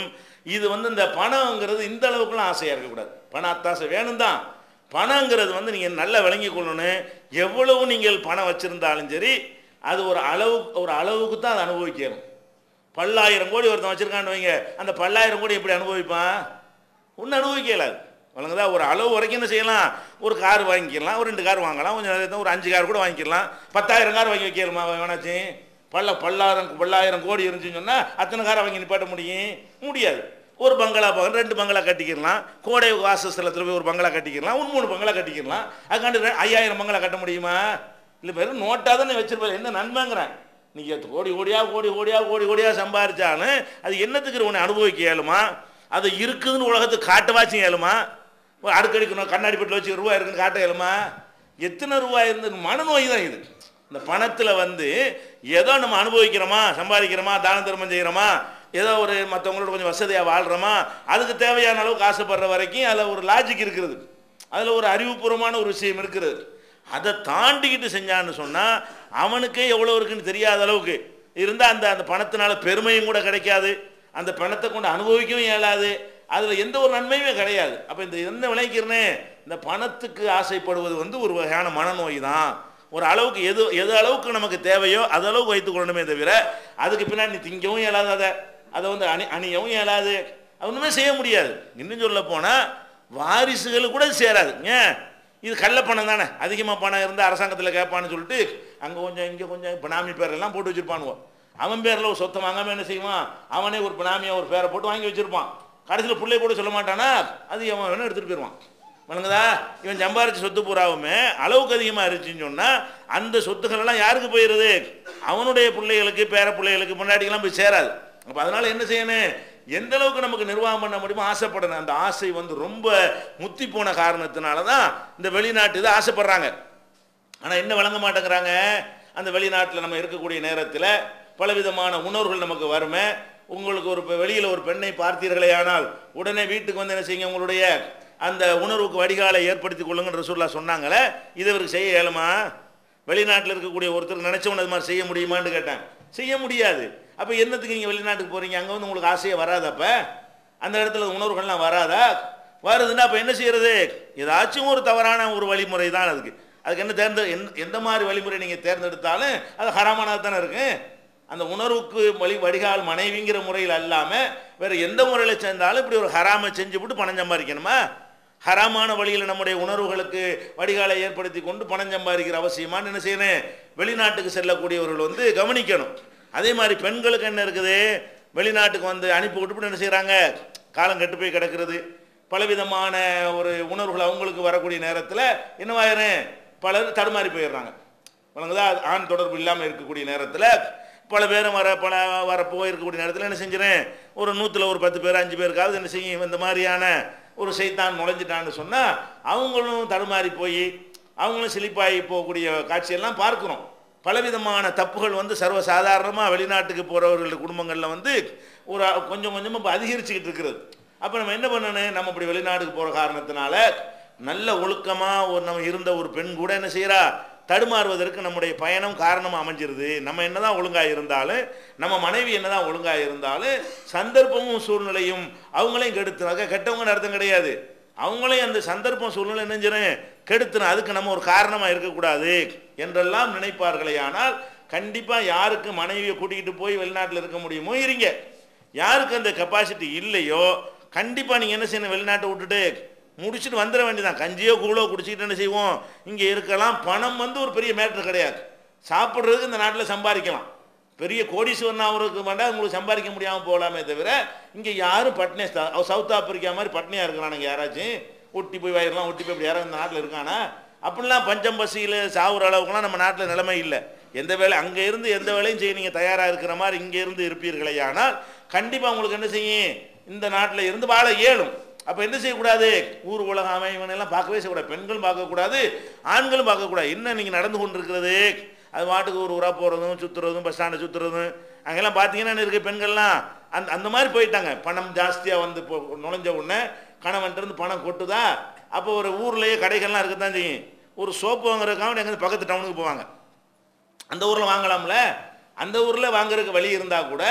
இது வந்து இந்த பணங்கிறது இந்த அளவுக்குலாம் ஆசையாக இருக்கக்கூடாது பண அத்தாசை வேணும் தான் பணங்கிறது வந்து நீங்கள் நல்லா விளங்கி கொள்ளணும் எவ்வளவு நீங்கள் பணம் வச்சுருந்தாலும் சரி அது ஒரு அளவு ஒரு அளவுக்கு தான் அதை அனுபவிக்கணும் பல்லாயிரம் கோடி ஒருத்தன் வச்சுருக்கான்னு வைங்க அந்த பல்லாயிரம் கோடி எப்படி அனுபவிப்பான் ஒன்றும் அனுபவிக்க இயலாது வழங்குதா ஒரு அளவு வரைக்கும் என்ன செய்யலாம் ஒரு கார் வாங்கிக்கலாம் ஒரு ரெண்டு கார் வாங்கலாம் கொஞ்சம் நேரத்துல ஒரு அஞ்சு கார் கூட வாங்கிக்கலாம் பத்தாயிரம் கார் வாங்கி வைக்கலுமா வேணாச்சு பல்ல பல்லாயிரம் பல்லாயிரம் கோடி இருந்துச்சுன்னு சொன்னால் அத்தனை காரை வாங்கி நிப்பாட்ட முடியும் முடியாது ஒரு பங்களா பக்கம் ரெண்டு பங்களா கட்டிக்கிடலாம் கோடை வாசஸ்தலத்தில் போய் ஒரு பங்களா கட்டிக்கிடலாம் ஒரு மூணு பங்களா கட்டிக்கிடலாம் அதுக்காண்டு ரெ- ஐயாயிரம் பங்களா கட்ட முடியுமா இல்லை வெறும் நோட்டாக தானே வச்சிருப்பாரு என்ன நன்மைங்கிறேன் நீங்கள் கோடி கோடியா கோடி கோடியா கோடி கோடியா சம்பாரிச்சாலும் அது என்னத்துக்கு உன்னை அனுபவிக்க இயலுமா அது இருக்குதுன்னு உலகத்துக்கு காட்டவாச்சும் இயலுமா ஒரு அடுக்கடிக்கணும் கண்ணாடி பெட்டில் வச்சு ரூபாய் இருக்குன்னு காட்ட இயலுமா எத்தனை ரூபாய் இருந்து மனநோய் தான் இது இந்த பணத்தில் வந்து ஏதோ நம்ம அனுபவிக்கிறோமா சம்பாதிக்கிறோமா தான தர்மம் செய்கிறோமா ஏதோ ஒரு மற்றவங்களோட கொஞ்சம் வசதியாக வாழ்கிறோமா அதுக்கு தேவையான அளவுக்கு ஆசைப்படுற வரைக்கும் அதில் ஒரு லாஜிக் இருக்கிறது அதில் ஒரு அறிவுபூர்வமான ஒரு விஷயம் இருக்கிறது அதை தாண்டிக்கிட்டு செஞ்சான்னு சொன்னால் அவனுக்கே எவ்வளோ இருக்குன்னு தெரியாத அளவுக்கு இருந்தால் அந்த அந்த பணத்தினால பெருமையும் கூட கிடைக்காது அந்த பணத்தை கொண்டு அனுபவிக்கவும் இயலாது அதில் எந்த ஒரு நன்மையுமே கிடையாது அப்போ இந்த என்ன விளைக்கிறனே இந்த பணத்துக்கு ஆசைப்படுவது வந்து ஒரு வகையான மனநோய் தான் ஒரு அளவுக்கு எது எது அளவுக்கு நமக்கு தேவையோ அது அளவுக்கு வைத்துக் கொள்ளணுமே தவிர அதுக்கு பின்னாடி நீ திங்கவும் இயலாது அதை அதை வந்து அணி அணியவும் இயலாது அது ஒன்றுமே செய்ய முடியாது இன்னும் சொல்ல போனால் வாரிசுகள் கூட இது சேராது ஏன் இது கள்ள பணம் தானே அதிகமாக பணம் இருந்தால் அரசாங்கத்தில் கேட்பான்னு சொல்லிட்டு அங்கே கொஞ்சம் இங்கே கொஞ்சம் பினாமி பேரெல்லாம் போட்டு வச்சுருப்பானுவோ அவன் பேரில் ஒரு சொத்தை வாங்காமல் என்ன செய்வான் அவனே ஒரு பினாமியாக ஒரு பேரை போட்டு வாங்கி வச்சுருப்பான் கடைசியில் பிள்ளை கூட சொல்ல மாட்டானா அது அவன் வேணா எடுத்துகிட்டு போயிடுவான் வணங்குதா இவன் சம்பாரிச்ச சொத்து பூராவுமே அளவுக்கு அதிகமாக இருந்துச்சுன்னு சொன்னால் அந்த சொத்துக்கள் எல்லாம் யாருக்கு போயிடுது அவனுடைய பிள்ளைகளுக்கு பேர பிள்ளைகளுக்கு முன்னாடிக்கெல்லாம் போய் சேராது அப்போ அதனால் என்ன செய்யணும் எந்த அளவுக்கு நமக்கு நிர்வாகம் பண்ண முடியுமோ ஆசைப்படணும் அந்த ஆசை வந்து ரொம்ப முத்தி போன காரணத்தினால தான் இந்த வெளிநாட்டு இதை ஆசைப்படுறாங்க ஆனால் என்ன வழங்க மாட்டேங்கிறாங்க அந்த வெளிநாட்டில் நம்ம இருக்கக்கூடிய நேரத்தில் பலவிதமான உணர்வுகள் நமக்கு வருமே உங்களுக்கு ஒரு வெளியில் ஒரு பெண்ணை பார்த்தீர்களே ஆனால் உடனே வீட்டுக்கு வந்து என்ன செய்யுங்க உங்களுடைய அந்த உணர்வுக்கு வடிகாலை ஏற்படுத்தி கொள்ளுங்கன்ற ரசூல்லா சொன்னாங்களே இதை இவருக்கு செய்ய இயலுமா வெளிநாட்டில் இருக்கக்கூடிய ஒருத்தருக்கு நினச்சவன் அது மாதிரி செய்ய முடியுமான்னு கேட்டேன் செய்ய முடியாது அப்போ என்னத்துக்கு நீங்கள் வெளிநாட்டுக்கு போகிறீங்க அங்கே வந்து உங்களுக்கு ஆசையே வராது அப்போ அந்த இடத்துல உணர்வுகள்லாம் வராதா வருதுன்னா அப்போ என்ன செய்யறது ஏதாச்சும் ஒரு தவறான ஒரு வழிமுறை தான் அதுக்கு அதுக்கு என்ன தேர்ந்த எந்த- எந்த மாதிரி வழிமுறை நீங்கள் தேர்ந்தெடுத்தாலும் அது ஹராமானது தானே இருக்கு அந்த உணர்வுக்கு வழி வடிகால் மனைவிங்கிற முறையில் அல்லாமல் வேறு எந்த முறையில் சேர்ந்தாலும் இப்படி ஒரு ஹராமை செஞ்சு விட்டு பணம் சம்பாதிக்கணுமா ஹராமான வழியில் நம்முடைய உணர்வுகளுக்கு வடிகாலை ஏற்படுத்தி கொண்டு பணம் சம்பாதிக்கிற அவசியமான்னு என்ன செய்யணும் வெளிநாட்டுக்கு செல்லக்கூடியவர்கள் வந்து கவனிக்கணும் அதே மாதிரி பெண்களுக்கு என்ன இருக்குது வெளிநாட்டுக்கு வந்து அனுப்பி விட்டுவிட்டு என்ன செய்கிறாங்க காலம் கெட்டு போய் கிடக்கிறது பலவிதமான ஒரு உணர்வுகள் அவங்களுக்கு வரக்கூடிய நேரத்தில் என்னவாயிரும் பலர் தடுமாறி போயிடுறாங்க வழங்குதா ஆண் தொடர்பு இல்லாமல் இருக்கக்கூடிய நேரத்தில் பல பேரும் வர பல வர போயிருக்கக்கூடிய நேரத்தில் என்ன செஞ்சிடறேன் ஒரு நூற்றில் ஒரு பத்து பேர் அஞ்சு பேருக்காவது என்ன செய்யும் இந்த மாதிரியான ஒரு செய்தான் நுழைஞ்சிட்டான்னு சொன்னால் அவங்களும் தடுமாறி போய் அவங்களும் சிலிப்பாகி போகக்கூடிய காட்சியெல்லாம் பார்க்குறோம் பலவிதமான தப்புகள் வந்து சர்வசாதாரணமாக வெளிநாட்டுக்கு போகிறவர்கள் குடும்பங்களில் வந்து ஒரு கொஞ்சம் கொஞ்சமாக இப்போ அதிகரிச்சுக்கிட்டு இருக்கிறது அப்போ நம்ம என்ன பண்ணணும் நம்ம இப்படி வெளிநாட்டுக்கு போகிற காரணத்தினால நல்ல ஒழுக்கமாக ஒரு நம்ம இருந்த ஒரு பெண் கூட என்ன செய்கிறா தடுமாறுவதற்கு நம்முடைய பயணம் காரணமாக அமைஞ்சிருது நம்ம என்னதான் ஒழுங்காக இருந்தாலும் நம்ம மனைவி என்னதான் ஒழுங்காக இருந்தாலும் சந்தர்ப்பமும் சூழ்நிலையும் அவங்களையும் கெடுத்துனாக்க கெட்டவங்க அர்த்தம் கிடையாது அவங்களையும் அந்த சந்தர்ப்பம் சூழ்நிலை நெஞ்சிரும் கெடுத்துன அதுக்கு நம்ம ஒரு காரணமாக இருக்கக்கூடாது என்றெல்லாம் நினைப்பார்களே ஆனால் கண்டிப்பாக யாருக்கு மனைவியை கூட்டிக்கிட்டு போய் வெளிநாட்டில் இருக்க முடியுமோ இருங்க யாருக்கு அந்த கெப்பாசிட்டி இல்லையோ கண்டிப்பாக நீங்கள் என்ன செய்யணும் வெளிநாட்டை விட்டுட்டு முடிச்சுட்டு வந்துட வேண்டியதான் கஞ்சியோ கூழோ குடிச்சிக்கிட்டு என்ன செய்வோம் இங்கே இருக்கலாம் பணம் வந்து ஒரு பெரிய மேட்ரு கிடையாது சாப்பிட்றதுக்கு இந்த நாட்டில் சம்பாதிக்கலாம் பெரிய கோடீஸ்வரன் அவருக்கு வேண்டாம் உங்களுக்கு சம்பாதிக்க முடியாமல் போகலாமே தவிர இங்கே யாரும் பட்னி சவுத் ஆப்பிரிக்கா மாதிரி பட்னியாக இருக்கிறானுங்க யாராச்சும் ஒட்டி போய் வாயிடலாம் ஒட்டி போய் இப்படி யாரும் இந்த நாட்டில் இருக்கானா அப்படிலாம் பஞ்சம் பசியில் சாவுற அளவுக்குலாம் நம்ம நாட்டில் நிலைமை இல்லை எந்த வேலை அங்கே இருந்து எந்த வேலையும் செய்ய நீங்கள் தயாராக இருக்கிற மாதிரி இங்கே இருந்து இருப்பீர்களே ஆனால் கண்டிப்பாக உங்களுக்கு என்ன செய்யும் இந்த நாட்டில் இருந்து வாழ இயலும் அப்போ என்ன செய்யக்கூடாது ஊர் உலகம் அமைவனெல்லாம் பார்க்கவே செய்யக்கூடாது பெண்களும் பார்க்கக்கூடாது ஆண்களும் பார்க்கக்கூடாது என்ன நீங்கள் நடந்து கொண்டிருக்கிறது அது மாட்டுக்கு ஒரு ஊராக போகிறதும் சுற்றுறதும் பஸ் ஸ்டாண்டை சுற்றுறதும் அங்கெல்லாம் பார்த்தீங்கன்னா என்ன இருக்குது பெண்கள்லாம் அந்த அந்த மாதிரி போயிட்டாங்க பணம் ஜாஸ்தியாக வந்து இப்போ நுழைஞ்ச உடனே கணவன்ட்டு பணம் கொட்டுதா அப்போ ஒரு ஊர்லேயே கடைகள்லாம் இருக்க தான் செய்யும் ஒரு சோப்பு வாங்குறதுக்காக எங்கே பக்கத்து டவுனுக்கு போவாங்க அந்த ஊரில் வாங்கலாம்ல அந்த ஊரில் வாங்குறதுக்கு வழி இருந்தால் கூட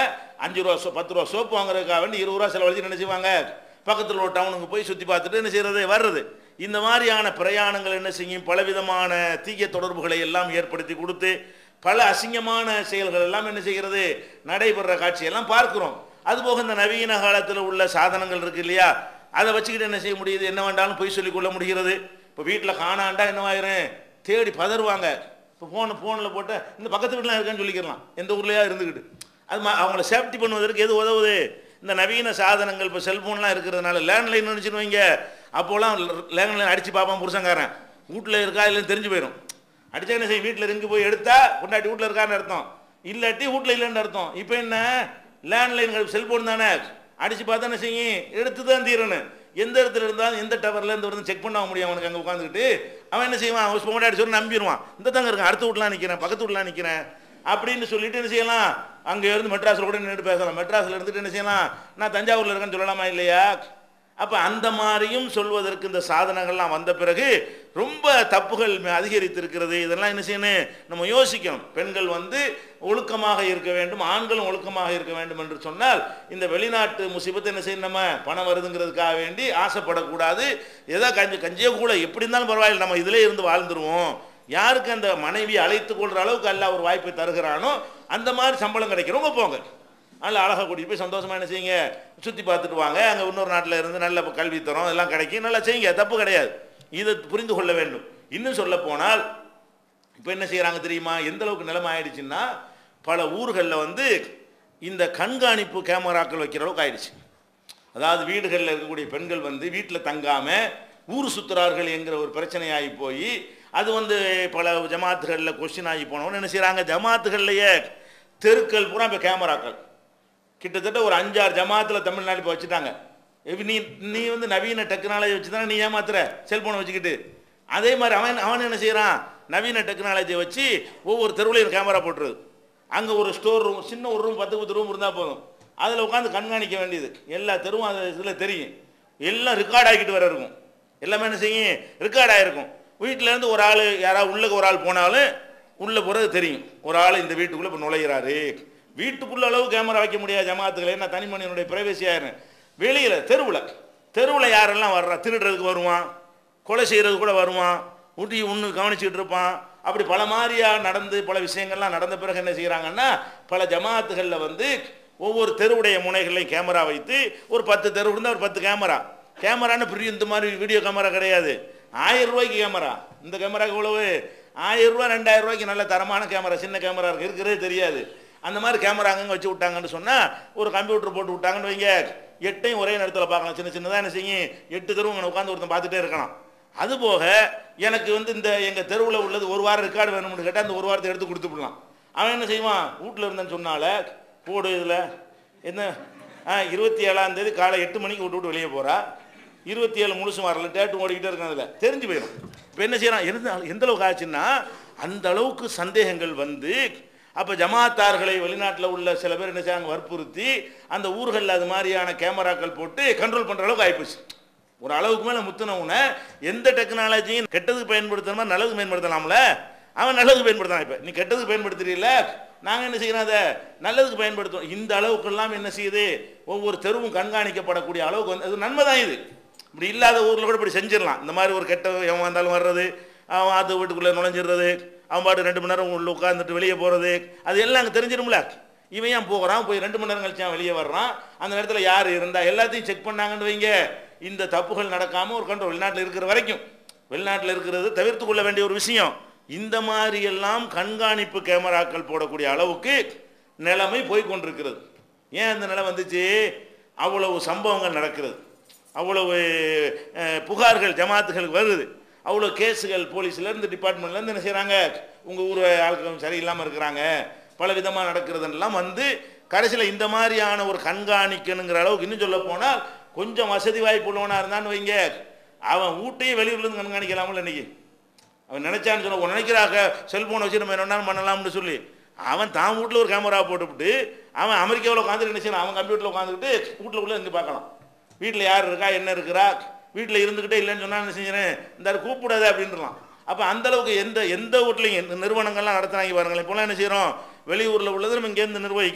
அஞ்சு ரூபா சோ பத்து ரூபா சோப்பு வாங்குறதுக்காக வேண்டி இருபது ரூபா செலவழிச்சு என்ன செய்வாங்க பக்கத்தில் ஒரு டவுனுக்கு போய் சுற்றி பார்த்துட்டு என்ன செய்கிறது வர்றது இந்த மாதிரியான பிரயாணங்கள் என்ன செய்யும் பலவிதமான தீய தொடர்புகளை எல்லாம் ஏற்படுத்தி கொடுத்து பல அசிங்கமான செயல்கள் எல்லாம் என்ன செய்கிறது நடைபெற காட்சியெல்லாம் பார்க்கிறோம் அதுபோக இந்த நவீன காலத்தில் உள்ள சாதனங்கள் இருக்கு இல்லையா அதை வச்சுக்கிட்டு என்ன செய்ய முடியுது என்ன வேண்டாலும் பொய் சொல்லிக் கொள்ள முடிகிறது இப்போ வீட்டில் காணாண்டா என்னவாயிரும் தேடி பதறுவாங்க இப்போ ஃபோனு ஃபோனில் போட்டு இந்த பக்கத்து வீட்டில் இருக்கேன்னு சொல்லிக்கிறலாம் எந்த ஊர்லையா இருந்துக்கிட்டு அது ம- அவங்கள சேஃப்டி பண்ணுவதற்கு எது உதவுது இந்த நவீன சாதனங்கள் இப்போ செல்ஃபோன்லாம் இருக்கிறதுனால லேண்ட்லைன் நினச்சின்னு வைங்க அப்போலாம் லேண்ட்லைன் அடித்து பார்ப்பான் புருஷங்காரன் வீட்டில் இருக்கா இல்லைன்னு தெரிஞ்சு போயிடும் அடிச்சா என்ன செய்யும் வீட்டில் இருந்து போய் எடுத்தா கொண்டாட்டி வீட்டில் இருக்கான்னு அர்த்தம் இல்லாட்டி வீட்டில் இல்லைன்னு அர்த்தம் இப்போ என்ன லேண்ட்லைன்கள் செல்போன் தானே அடிச்சு பார்த்தா என்ன செய்யும் எடுத்து தான் தீரணும் எந்த இடத்துல இருந்தாலும் எந்த டவர்ல இருந்து வந்து செக் பண்ண முடியும் அவனுக்கு அங்கே உட்காந்துக்கிட்டு அவன் என்ன செய்வான் அவன் ஃபோன் அடிச்சு சொல்லி நம்பிடுவான் இந்த தாங்க இருக்கான் அடுத்த வீட்லாம் நிற்கிறேன் பக்கத்து வீட்லாம் நிற்கிறேன் அப்படின்னு சொல்லிட்டு என்ன செய்யலாம் அங்கே இருந்து மெட்ராஸில் கூட நின்று பேசலாம் மெட்ராஸில் இருந்துட்டு என்ன செய்யலாம் நான் தஞ்சாவூரில் இருக்கேன்னு சொல்லலாமா இல்லையா அப்போ அந்த மாதிரியும் சொல்வதற்கு இந்த சாதனங்கள்லாம் வந்த பிறகு ரொம்ப தப்புகள் ம- அதிகரித்திருக்கிறது இதெல்லாம் என்ன செய்யணும் நம்ம யோசிக்கணும் பெண்கள் வந்து ஒழுக்கமாக இருக்க வேண்டும் ஆண்களும் ஒழுக்கமாக இருக்க வேண்டும் என்று சொன்னால் இந்த வெளிநாட்டு முசிபத்தை என்ன செய்யணும் நம்ம பணம் வருதுங்கிறதுக்காக வேண்டி ஆசைப்படக்கூடாது ஏதோ கஞ்சி கஞ்சியோ கூட எப்படி இருந்தாலும் பரவாயில்லை நம்ம இதிலே இருந்து வாழ்ந்துருவோம் யாருக்கு அந்த மனைவி அழைத்து கொள்கிற அளவுக்கு அல்லாஹ் ஒரு வாய்ப்பை தருகிறானோ அந்த மாதிரி சம்பளம் கிடைக்கிறவங்க போங்க நல்ல அழகாக கூட்டிட்டு போய் சந்தோஷமா என்ன செய்யுங்க சுற்றி பார்த்துட்டு வாங்க அங்கே இன்னொரு நாட்டில் இருந்து நல்ல கல்வி தரம் எல்லாம் கிடைக்கும் நல்லா செய்யுங்க தப்பு கிடையாது இதை புரிந்து கொள்ள வேண்டும் இன்னும் சொல்ல போனால் இப்போ என்ன செய்கிறாங்க தெரியுமா எந்த அளவுக்கு நிலைமை ஆயிடுச்சுன்னா பல ஊர்களில் வந்து இந்த கண்காணிப்பு கேமராக்கள் வைக்கிற அளவுக்கு ஆயிடுச்சு அதாவது வீடுகளில் இருக்கக்கூடிய பெண்கள் வந்து வீட்டில் தங்காமல் ஊர் சுற்றுறார்கள் என்கிற ஒரு பிரச்சனையாகி போய் அது வந்து பல ஜமாத்துகளில் கொஸ்டின் ஆகி போனவொன்னு என்ன செய்கிறாங்க ஜமாத்துகள்லையே தெருக்கள் பூரா இப்போ கேமராக்கள் கிட்டத்தட்ட ஒரு அஞ்சாறு ஜமாத்தில் தமிழ்நாடு இப்போ வச்சுட்டாங்க இப்ப நீ நீ வந்து நவீன டெக்னாலஜி வச்சு தானே நீ ஏமாத்துற செல்போனை வச்சுக்கிட்டு அதே மாதிரி அவன் அவன் என்ன செய்கிறான் நவீன டெக்னாலஜியை வச்சு ஒவ்வொரு தெருவுலையும் கேமரா போட்டுருது அங்கே ஒரு ஸ்டோர் ரூம் சின்ன ஒரு ரூம் பத்து பத்து ரூம் இருந்தால் போதும் அதில் உட்காந்து கண்காணிக்க வேண்டியது எல்லா தெருவும் அது இதில் தெரியும் எல்லாம் ரெக்கார்ட் ஆகிட்டு வர இருக்கும் எல்லாமே என்ன செய்யும் ரெக்கார்ட் ஆகிருக்கும் வீட்டிலேருந்து ஒரு ஆள் யாராவது உள்ளுக்கு ஒரு ஆள் போனாலும் உள்ளே போகிறது தெரியும் ஒரு ஆள் இந்த வீட்டுக்குள்ளே இப்போ நுழையிறாரு வீட்டுக்குள்ள அளவு கேமரா வைக்க முடியாது ஜமாத்துக்கள் என்ன தனி மனிதனுடைய பிரைவசி ஆயிரும் வெளியில் தெருவில் தெருவில் யாரெல்லாம் வர்றா திருடுறதுக்கு வருவான் கொலை செய்கிறது கூட வருவான் ஊட்டி உண்ணு கவனிச்சுக்கிட்டு இருப்பான் அப்படி பல மாதிரியா நடந்து பல விஷயங்கள்லாம் நடந்த பிறகு என்ன செய்கிறாங்கன்னா பல ஜமாத்துகளில் வந்து ஒவ்வொரு தெருவுடைய முனைகளையும் கேமரா வைத்து ஒரு பத்து தெரு இருந்தால் ஒரு பத்து கேமரா கேமரான்னு பெரிய இந்த மாதிரி வீடியோ கேமரா கிடையாது ஆயிரம் ரூபாய்க்கு கேமரா இந்த கேமராக்கு இவ்வளவு ஆயிரம் ரூபாய் ரெண்டாயிரம் ரூபாய்க்கு நல்ல தரமான கேமரா சின்ன கேமரா இருக்கு இருக்கிறதே தெரியாது அந்த மாதிரி கேமரா அங்கங்க வச்சு விட்டாங்கன்னு சொன்னால் ஒரு கம்ப்யூட்டர் போட்டு விட்டாங்கன்னு வைங்க எட்டையும் ஒரே நேரத்தில் பார்க்கலாம் சின்ன சின்னதாக என்ன செய்யும் எட்டு தெருவு அங்கே உட்காந்து ஒருத்தன் பார்த்துட்டே இருக்கலாம் அதுபோக எனக்கு வந்து இந்த எங்கள் தெருவில் உள்ளது ஒரு வாரம் ரெக்கார்டு வேணும்னு கேட்டால் அந்த ஒரு வாரத்தை எடுத்து கொடுத்துடலாம் அவன் என்ன செய்வான் வீட்டில் இருந்தேன்னு சொன்னால போடு இதில் என்ன ஆ இருபத்தி ஏழாம் தேதி காலை எட்டு மணிக்கு விட்டு விட்டு வெளியே போகிறா இருபத்தி ஏழு முழுசும் வரல டேட்டு ஓடிக்கிட்டே இருக்கான் அதில் தெரிஞ்சு போயிடும் இப்போ என்ன செய்யறான் எந்த எந்த அளவுக்கு ஆச்சுன்னா அந்த அளவுக்கு சந்தேகங்கள் வந்து அப்போ ஜமாத்தார்களை வெளிநாட்டில் உள்ள சில பேர் என்ன செய்யாங்க வற்புறுத்தி அந்த ஊர்களில் அது மாதிரியான கேமராக்கள் போட்டு கண்ட்ரோல் பண்ணுற அளவுக்கு ஆயிப்போச்சு ஒரு அளவுக்கு மேலே முத்துனவுன எந்த டெக்னாலஜியும் கெட்டதுக்கு பயன்படுத்துற மாதிரி நல்லதுக்கு பயன்படுத்தலாம்ல அவன் நல்லதுக்கு பயன்படுத்தலாம் இப்போ நீ கெட்டதுக்கு பயன்படுத்துறீல்ல நாங்கள் என்ன செய்யறோம் அதை நல்லதுக்கு பயன்படுத்துவோம் இந்த அளவுக்கெல்லாம் என்ன செய்யுது ஒவ்வொரு தெருவும் கண்காணிக்கப்படக்கூடிய அளவுக்கு வந்து அது நன்மை தான் இது இப்படி இல்லாத ஊரில் கூட இப்படி செஞ்சிடலாம் இந்த மாதிரி ஒரு கெட்ட எவன் வந்தாலும் வர்றது அவன் அது வீட்டுக்குள்ளே நுழைஞ்சிடுறது அவன் பாட்டு ரெண்டு மணி நேரம் உள்ள உட்காந்துட்டு வெளியே போகிறது அது எல்லாம் அங்கே தெரிஞ்சிடும்ல இவன் ஏன் போகிறான் போய் ரெண்டு மணி நேரம் கழிச்சு அவன் வெளியே வர்றான் அந்த நேரத்தில் யார் இருந்தா எல்லாத்தையும் செக் பண்ணாங்கன்னு வைங்க இந்த தப்புகள் நடக்காமல் ஒரு கண்ட்ரோல் வெளிநாட்டில் இருக்கிற வரைக்கும் வெளிநாட்டில் இருக்கிறது தவிர்த்து கொள்ள வேண்டிய ஒரு விஷயம் இந்த மாதிரி எல்லாம் கண்காணிப்பு கேமராக்கள் போடக்கூடிய அளவுக்கு நிலைமை போய் கொண்டிருக்கிறது ஏன் அந்த நிலை வந்துச்சு அவ்வளவு சம்பவங்கள் நடக்கிறது அவ்வளவு அஹ், புகார்கள் ஜமாத்துகளுக்கு வருது அவ்வளோ கேஸுகள் போலீஸ்லேருந்து டிபார்ட்மெண்ட்லேருந்து என்ன செய்கிறாங்க உங்கள் ஊர் ஆட்கள் சரியில்லாமல் இருக்கிறாங்க பல விதமாக நடக்கிறதுலாம் வந்து கடைசியில் இந்த மாதிரியான ஒரு கண்காணிக்கணுங்கிற அளவுக்கு இன்னும் சொல்ல போனால் கொஞ்சம் வசதி வாய்ப்பு உள்ளவனாக இருந்தான்னு வைங்க அவன் வீட்டையும் வெளியூர்லேருந்து கண்காணிக்கலாம்ல இன்னைக்கு அவன் நினைச்சான்னு சொன்ன உன் நினைக்கிறாக்க செல்போனை வச்சு நம்ம என்ன வேணாலும் பண்ணலாம்னு சொல்லி அவன் தான் வீட்டில் ஒரு கேமரா போட்டுவிட்டு அவன் அமெரிக்காவில் உட்காந்துட்டு என்ன செய்யணும் அவன் கம்ப்யூட்டரில் உட்காந்துக்கிட்டு வீட்டில் உள்ள இங்கே பார்க்கலாம் வீட்டில் யார் இருக்கா என்ன இருக்கிறா வீட்டில் இருந்துக்கிட்டே இல்லைன்னு சொன்னால் என்ன செஞ்சேன் இந்த கூப்பிடாத அப்படின்றலாம் அப்போ அந்த அளவுக்கு எந்த எந்த வீட்லையும் இந்த நிறுவனங்கள்லாம் நடத்துனாங்க பாருங்களேன் இப்போலாம் என்ன செய்கிறோம் வெளியூரில் உள்ளது நம்ம இங்கேருந்து நிர்வகிக்கிறோம்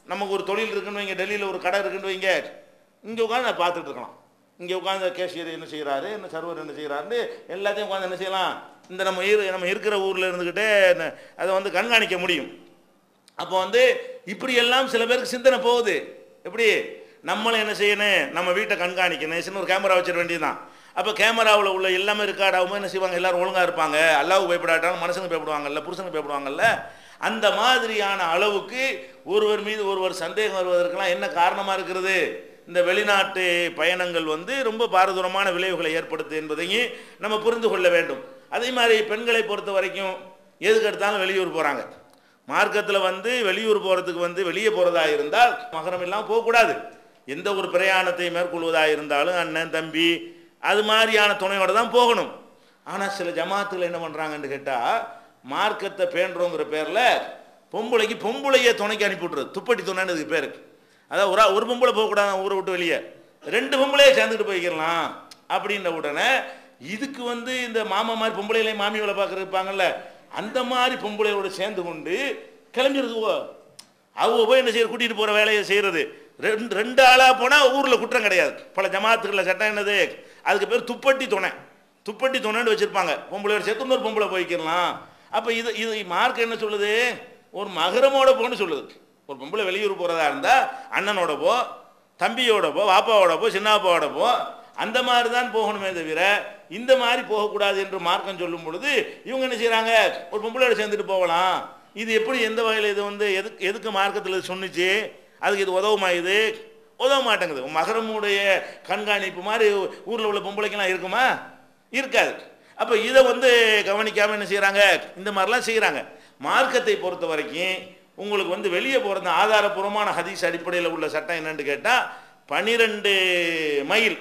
நமக்கு ஒரு தொழில் இருக்குன்னு வைங்க டெல்லியில் ஒரு கடை இருக்குன்னு வைங்க இங்கே உட்காந்து நான் பார்த்துட்டு இருக்கலாம் இங்கே உட்காந்து கேஷியர் என்ன செய்கிறாரு என்ன சர்வர் என்ன செய்கிறாருன்னு எல்லாத்தையும் உட்காந்து என்ன செய்யலாம் இந்த நம்ம இரு நம்ம இருக்கிற ஊரில் இருந்துக்கிட்டே ந- அதை வந்து கண்காணிக்க முடியும் அப்போ வந்து இப்படி எல்லாம் சில பேருக்கு சிந்தனை போகுது எப்படி நம்மளும் என்ன செய்யணும் நம்ம வீட்டை கண்காணிக்கணும் சின்ன ஒரு கேமரா வச்சிட வேண்டியதுதான் அப்போ கேமராவில் உள்ள எல்லாமே ரெக்கார்டாகவும் என்ன செய்வாங்க எல்லாரும் ஒழுங்காக இருப்பாங்க அல்லாவுக்கு பயப்படாட்டாலும் மனுஷனுக்கு பயப்படுவாங்கல்ல புருஷனுக்கு பயப்படுவாங்கல்ல அந்த மாதிரியான அளவுக்கு ஒருவர் மீது ஒருவர் சந்தேகம் வருவதற்கெல்லாம் என்ன காரணமாக இருக்கிறது இந்த வெளிநாட்டு பயணங்கள் வந்து ரொம்ப பாரதூரமான விளைவுகளை ஏற்படுத்து என்பதையும் நம்ம புரிந்து கொள்ள வேண்டும் அதே மாதிரி பெண்களை பொறுத்த வரைக்கும் எதுக்கு எடுத்தாலும் வெளியூர் போகிறாங்க மார்க்கத்தில் வந்து வெளியூர் போகிறதுக்கு வந்து வெளியே போகிறதா இருந்தால் மகரம் இல்லாமல் போகக்கூடாது எந்த ஒரு பிரயாணத்தை மேற்கொள்வதாக இருந்தாலும் அண்ணன் தம்பி அது மாதிரியான துணையோட தான் போகணும் ஆனால் சில ஜமாத்துகள் என்ன பண்ணுறாங்கன்னு கேட்டால் மார்க்கத்தை பேண்டுறோங்கிற பேரில் பொம்பளைக்கு பொம்பளைய துணைக்கு அனுப்பி விட்றது துப்பட்டி துணைன்னு இதுக்கு பேருக்கு அதாவது ஒரு ஒரு பொம்பளை போகக்கூடாது ஊரை விட்டு வெளியே ரெண்டு பொம்பளையே சேர்ந்துட்டு போய்க்கலாம் அப்படின்ற உடனே இதுக்கு வந்து இந்த மாமா மாதிரி பொம்பளைகளையும் மாமி வேலை பார்க்குறது இருப்பாங்கல்ல அந்த மாதிரி பொம்பளையோட சேர்ந்து கொண்டு கிளம்பிடுதுவோ அவங்க போய் என்ன செய்ய கூட்டிகிட்டு போகிற வேலையை செய்கிறது ரெண்டு ரெண்டு ஆளாக போனால் ஊரில் குற்றம் கிடையாது பல ஜமாத்துகளில் சட்டம் என்னது அதுக்கு பேர் துப்பட்டி துணை துப்பட்டி துணைன்னு வச்சுருப்பாங்க பொம்பளையோட சேர்த்து இன்னொரு பொம்பளை போய்க்கலாம் அப்போ இது இது மார்க் என்ன சொல்லுது ஒரு மகரமோட போன்னு சொல்லுது ஒரு பொம்பளை வெளியூர் போகிறதா இருந்தால் அண்ணனோட போ தம்பியோட போ வாப்பாவோட போ சின்னாப்பாவோட போ அந்த மாதிரி தான் போகணுமே தவிர இந்த மாதிரி போகக்கூடாது என்று மார்க்கம் சொல்லும் பொழுது இவங்க என்ன செய்கிறாங்க ஒரு பொம்பளையோட சேர்ந்துட்டு போகலாம் இது எப்படி எந்த வகையில் இது வந்து எதுக்கு எதுக்கு மார்க்கத்தில் இது சொன்னுச்சு அதுக்கு இது உதவுமா இது உதவ மாட்டேங்குது மகரமுடைய கண்காணிப்பு மாதிரி ஊரில் உள்ள பொம்பளைக்கெல்லாம் இருக்குமா இருக்காது அப்போ இதை வந்து கவனிக்காமல் என்ன செய்கிறாங்க இந்த மாதிரிலாம் செய்கிறாங்க மார்க்கத்தை பொறுத்த வரைக்கும் உங்களுக்கு வந்து வெளியே போகிறது ஆதாரபூர்வமான ஹதீஸ் அடிப்படையில் உள்ள சட்டம் என்னன்னு கேட்டால் பனிரெண்டு மைல்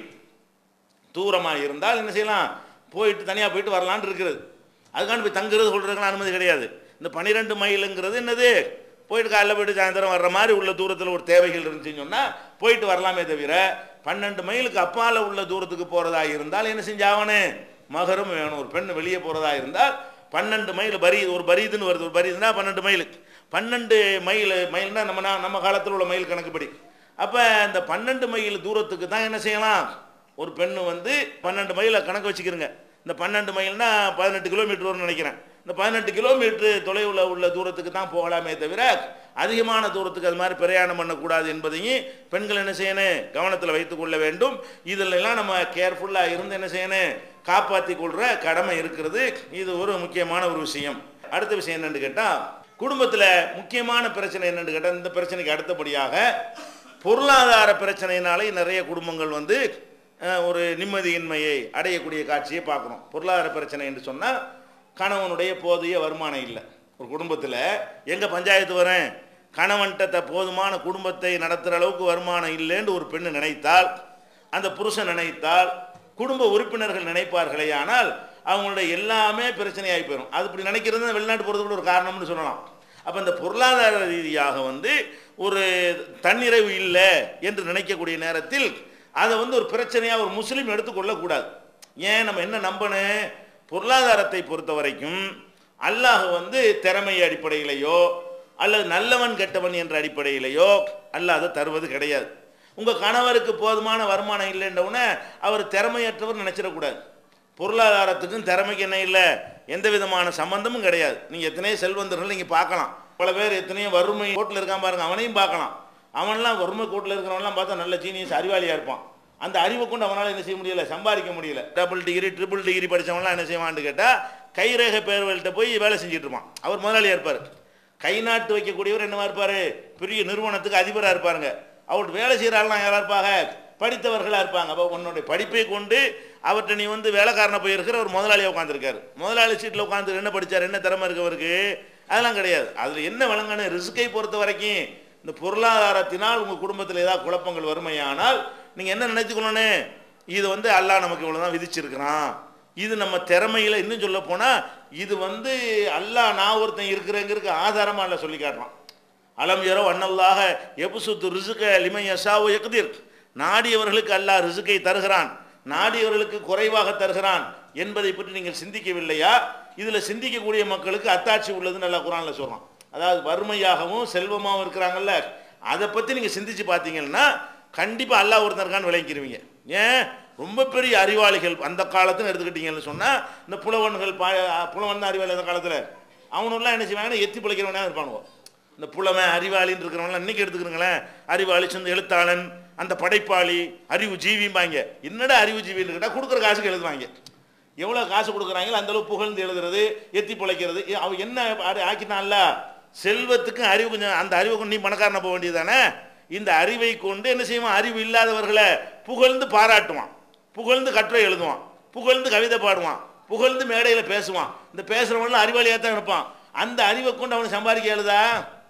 தூரமாக இருந்தால் என்ன செய்யலாம் போயிட்டு தனியாக போயிட்டு வரலான்னு இருக்கிறது அதுக்கான போய் தங்குறது கொள்றதுக்கெல்லாம் அனுமதி கிடையாது இந்த பன்னிரெண்டு மைலுங்கிறது என்னது போயிட்டு காலைல போயிட்டு சாயந்தரம் வர்ற மாதிரி உள்ள தூரத்தில் ஒரு தேவைகள் இருந்துச்சுன்னு சொன்னால் போயிட்டு வரலாமே தவிர பன்னெண்டு மைலுக்கு அப்பால் உள்ள தூரத்துக்கு போகிறதா இருந்தால் என்ன செஞ்சாகணும் மகரும் வேணும் ஒரு பெண் வெளியே போகிறதா இருந்தால் பன்னெண்டு மைல் பரி ஒரு பரீதுன்னு வருது ஒரு பரீதுனா பன்னெண்டு மைல் பன்னெண்டு மைல் மைல்னா நம்ம நா- நம்ம காலத்தில் உள்ள மைல் கணக்குப்படி அப்போ இந்த பன்னெண்டு மைல் தூரத்துக்கு தான் என்ன செய்யலாம் ஒரு பெண்ணு வந்து பன்னெண்டு மைலை கணக்கு வச்சுக்கிறங்க இந்த பன்னெண்டு மைல்னா பதினெட்டு கிலோமீட்டர் வரும்னு நினைக்கிறேன் இந்த பதினெட்டு கிலோமீட்டர் தொலைவில் உள்ள தூரத்துக்கு தான் போகலாமே தவிர அதிகமான தூரத்துக்கு அது மாதிரி பிரயாணம் பண்ணக்கூடாது என்பதையும் பெண்கள் என்ன செய்யணும் கவனத்தில் வைத்துக் கொள்ள வேண்டும் இதில் எல்லாம் நம்ம கேர்ஃபுல்லாக இருந்து என்ன செய்யணும் காப்பாற்றி கொள்கிற கடமை இருக்கிறது இது ஒரு முக்கியமான ஒரு விஷயம் அடுத்த விஷயம் என்னன்னு கேட்டால் குடும்பத்தில் முக்கியமான பிரச்சனை என்னன்னு கேட்டால் இந்த பிரச்சனைக்கு அடுத்தபடியாக பொருளாதார பிரச்சனையினாலே நிறைய குடும்பங்கள் வந்து அஹ், ஒரு நிம்மதியின்மையை அடையக்கூடிய காட்சியை பார்க்குறோம் பொருளாதார பிரச்சனை என்று சொன்னால் கணவனுடைய போதிய வருமானம் இல்லை ஒரு குடும்பத்தில் எங்கே பஞ்சாயத்து வரேன் கணவன்கிட்ட த- போதுமான குடும்பத்தை நடத்துகிற அளவுக்கு வருமானம் இல்லைன்னு ஒரு பெண்ணு நினைத்தால் அந்த புருஷன் நினைத்தால் குடும்ப உறுப்பினர்கள் நினைப்பார்களே ஆனால் அவங்களுடைய எல்லாமே பிரச்சனையாகி போயிடும் அது இப்படி நினைக்கிறது தான் வெளிநாட்டு போகிறது கூட ஒரு காரணம்னு சொல்லலாம் அப்போ இந்த பொருளாதார ரீதியாக வந்து ஒரு தன்னிறைவு இல்லை என்று நினைக்கக்கூடிய நேரத்தில் அதை வந்து ஒரு பிரச்சனையாக ஒரு முஸ்லீம் எடுத்துக்கொள்ளக்கூடாது ஏன் நம்ம என்ன நம்பணும் பொருளாதாரத்தை பொறுத்த வரைக்கும் அல்லாஹ் வந்து திறமை அடிப்படையிலேயோ அல்லது நல்லவன் கெட்டவன் என்ற அடிப்படையிலேயோ அல்லாஹ் அதை தருவது கிடையாது உங்கள் கணவருக்கு போதுமான வருமானம் இல்லைன்றவுடனே அவர் திறமையற்றவர் நினச்சிடக்கூடாது பொருளாதாரத்துக்கும் திறமைக்கு என்ன இல்லை எந்த விதமான சம்பந்தமும் கிடையாது நீங்கள் எத்தனையோ செல்வந்தர்கள் நீங்கள் பார்க்கலாம் பல பேர் எத்தனையோ வறுமை கோட்டில் இருக்கான் பாருங்க அவனையும் பார்க்கலாம் அவன்லாம் வறுமை கோட்டில் இருக்கிறவன்லாம் பார்த்தா நல்ல ஜீனியஸ் அறிவாளியாக இருப்பான் அந்த அறிவை கொண்டு அவனால் என்ன செய்ய முடியல சம்பாதிக்க முடியல டபுள் டிகிரி ட்ரிபிள் டிகிரி படித்தவன்லாம் என்ன செய்வான்னு கேட்டால் கைரேகை பேர்வல்கிட்ட போய் வேலை செஞ்சுட்டு இருப்பான் அவர் முதலாளியாக இருப்பார் கை நாட்டு வைக்கக்கூடியவர் என்னவா இருப்பார் பெரிய நிறுவனத்துக்கு அதிபராக இருப்பாருங்க அவர்கிட்ட வேலை செய்கிற ஆள்லாம் யாராக இருப்பாங்க படித்தவர்களாக இருப்பாங்க அப்போ உன்னுடைய படிப்பை கொண்டு அவர்கிட்ட நீ வந்து வேலைக்காரனை போய் இருக்கிற ஒரு முதலாளியாக உட்காந்துருக்காரு முதலாளி சீட்டில் உட்காந்து என்ன படித்தார் என்ன திறமை இருக்கு அவருக்கு அதெல்லாம் கிடையாது அதில் என்ன வழங்கணும் ரிஸ்கை பொறுத்த வரைக்கும் இந்த பொருளாதாரத்தினால் உங்கள் குடும்பத்தில் ஏதாவது குழப்பங்கள் வறுமையானால் நீங்கள் என்ன நினைத்துக்கணும்னு இது வந்து அல்லாஹ் நமக்கு இவ்வளோ தான் விதிச்சிருக்கிறான் இது நம்ம திறமையில் இன்னும் சொல்ல போனால் இது வந்து அல்லாஹ் நான் ஒருத்தன் இருக்கிறேங்கிறதுக்கு ஆதாரமாக இல்லை சொல்லி காட்டுறான் அலம் யரோ அன்னல்லாக எபுசுத்து ரிசுக்க லிமை யசாவு யக்திர் நாடியவர்களுக்கு அல்லாஹ் ரிசுக்கை தருகிறான் நாடியவர்களுக்கு குறைவாக தருகிறான் என்பதை பற்றி நீங்கள் சிந்திக்கவில்லையா இதில் சிந்திக்கக்கூடிய மக்களுக்கு அத்தாட்சி உள்ளதுன்னு நல்லா குரானில் சொல்கிறான் அதாவது வறுமையாகவும் செல்வமாகவும் இருக்கிறாங்கல்ல அதை பற்றி நீங்கள் சிந்திச்சு பார்த்தீங்கன்னா கண்டிப்பாக அல்லாஹ் ஒருத்தன் இருக்கான்னு விளங்கிக்கிறவீங்க ஏன் ரொம்ப பெரிய அறிவாளிகள் அந்த காலத்தில் எடுத்துக்கிட்டீங்கன்னு சொன்னால் இந்த புலவன்கள் பா புலவன் தான் அறிவாளி அந்த காலத்தில் அவனெல்லாம் என்ன செய்வாங்கன்னா எத்தி பிழைக்கிறவனே இருப்பானுவோ இந்த புலவன் அறிவாளின்னு இருக்கிறவங்களாம் இன்னைக்கு எடுத்துக்கிறீங்களேன் அறிவாளி சொந்த எழுத்தாளன் அந்த படைப்பாளி அறிவு ஜீவிம்பாங்க என்னடா அறிவு ஜீவின்னு கேட்டால் கொடுக்குற காசுக்கு எழுதுவாங்க எவ்வளோ காசு கொடுக்குறாங்களோ அந்த அளவு புகழ்ந்து எழுதுறது எத்தி பிழைக்கிறது ஏ, அவன் என்ன ஆ- ஆக்கிட்டான்ல செல்வத்துக்கும் அறிவு கொஞ்சம் அந்த அறிவை கொண்டு நீ பணக்காரனை போக வேண்டியதானே இந்த அறிவை கொண்டு என்ன செய்வான் அறிவு இல்லாதவர்களை புகழ்ந்து பாராட்டுவான் புகழ்ந்து கட்டுரை எழுதுவான் புகழ்ந்து கவிதை பாடுவான் புகழ்ந்து மேடையில் பேசுவான் இந்த பேசுகிறவன்லாம் அறிவாளியாக தான் இருப்பான் அந்த அறிவை கொண்டு அவனை சம்பாதிக்க எழுதா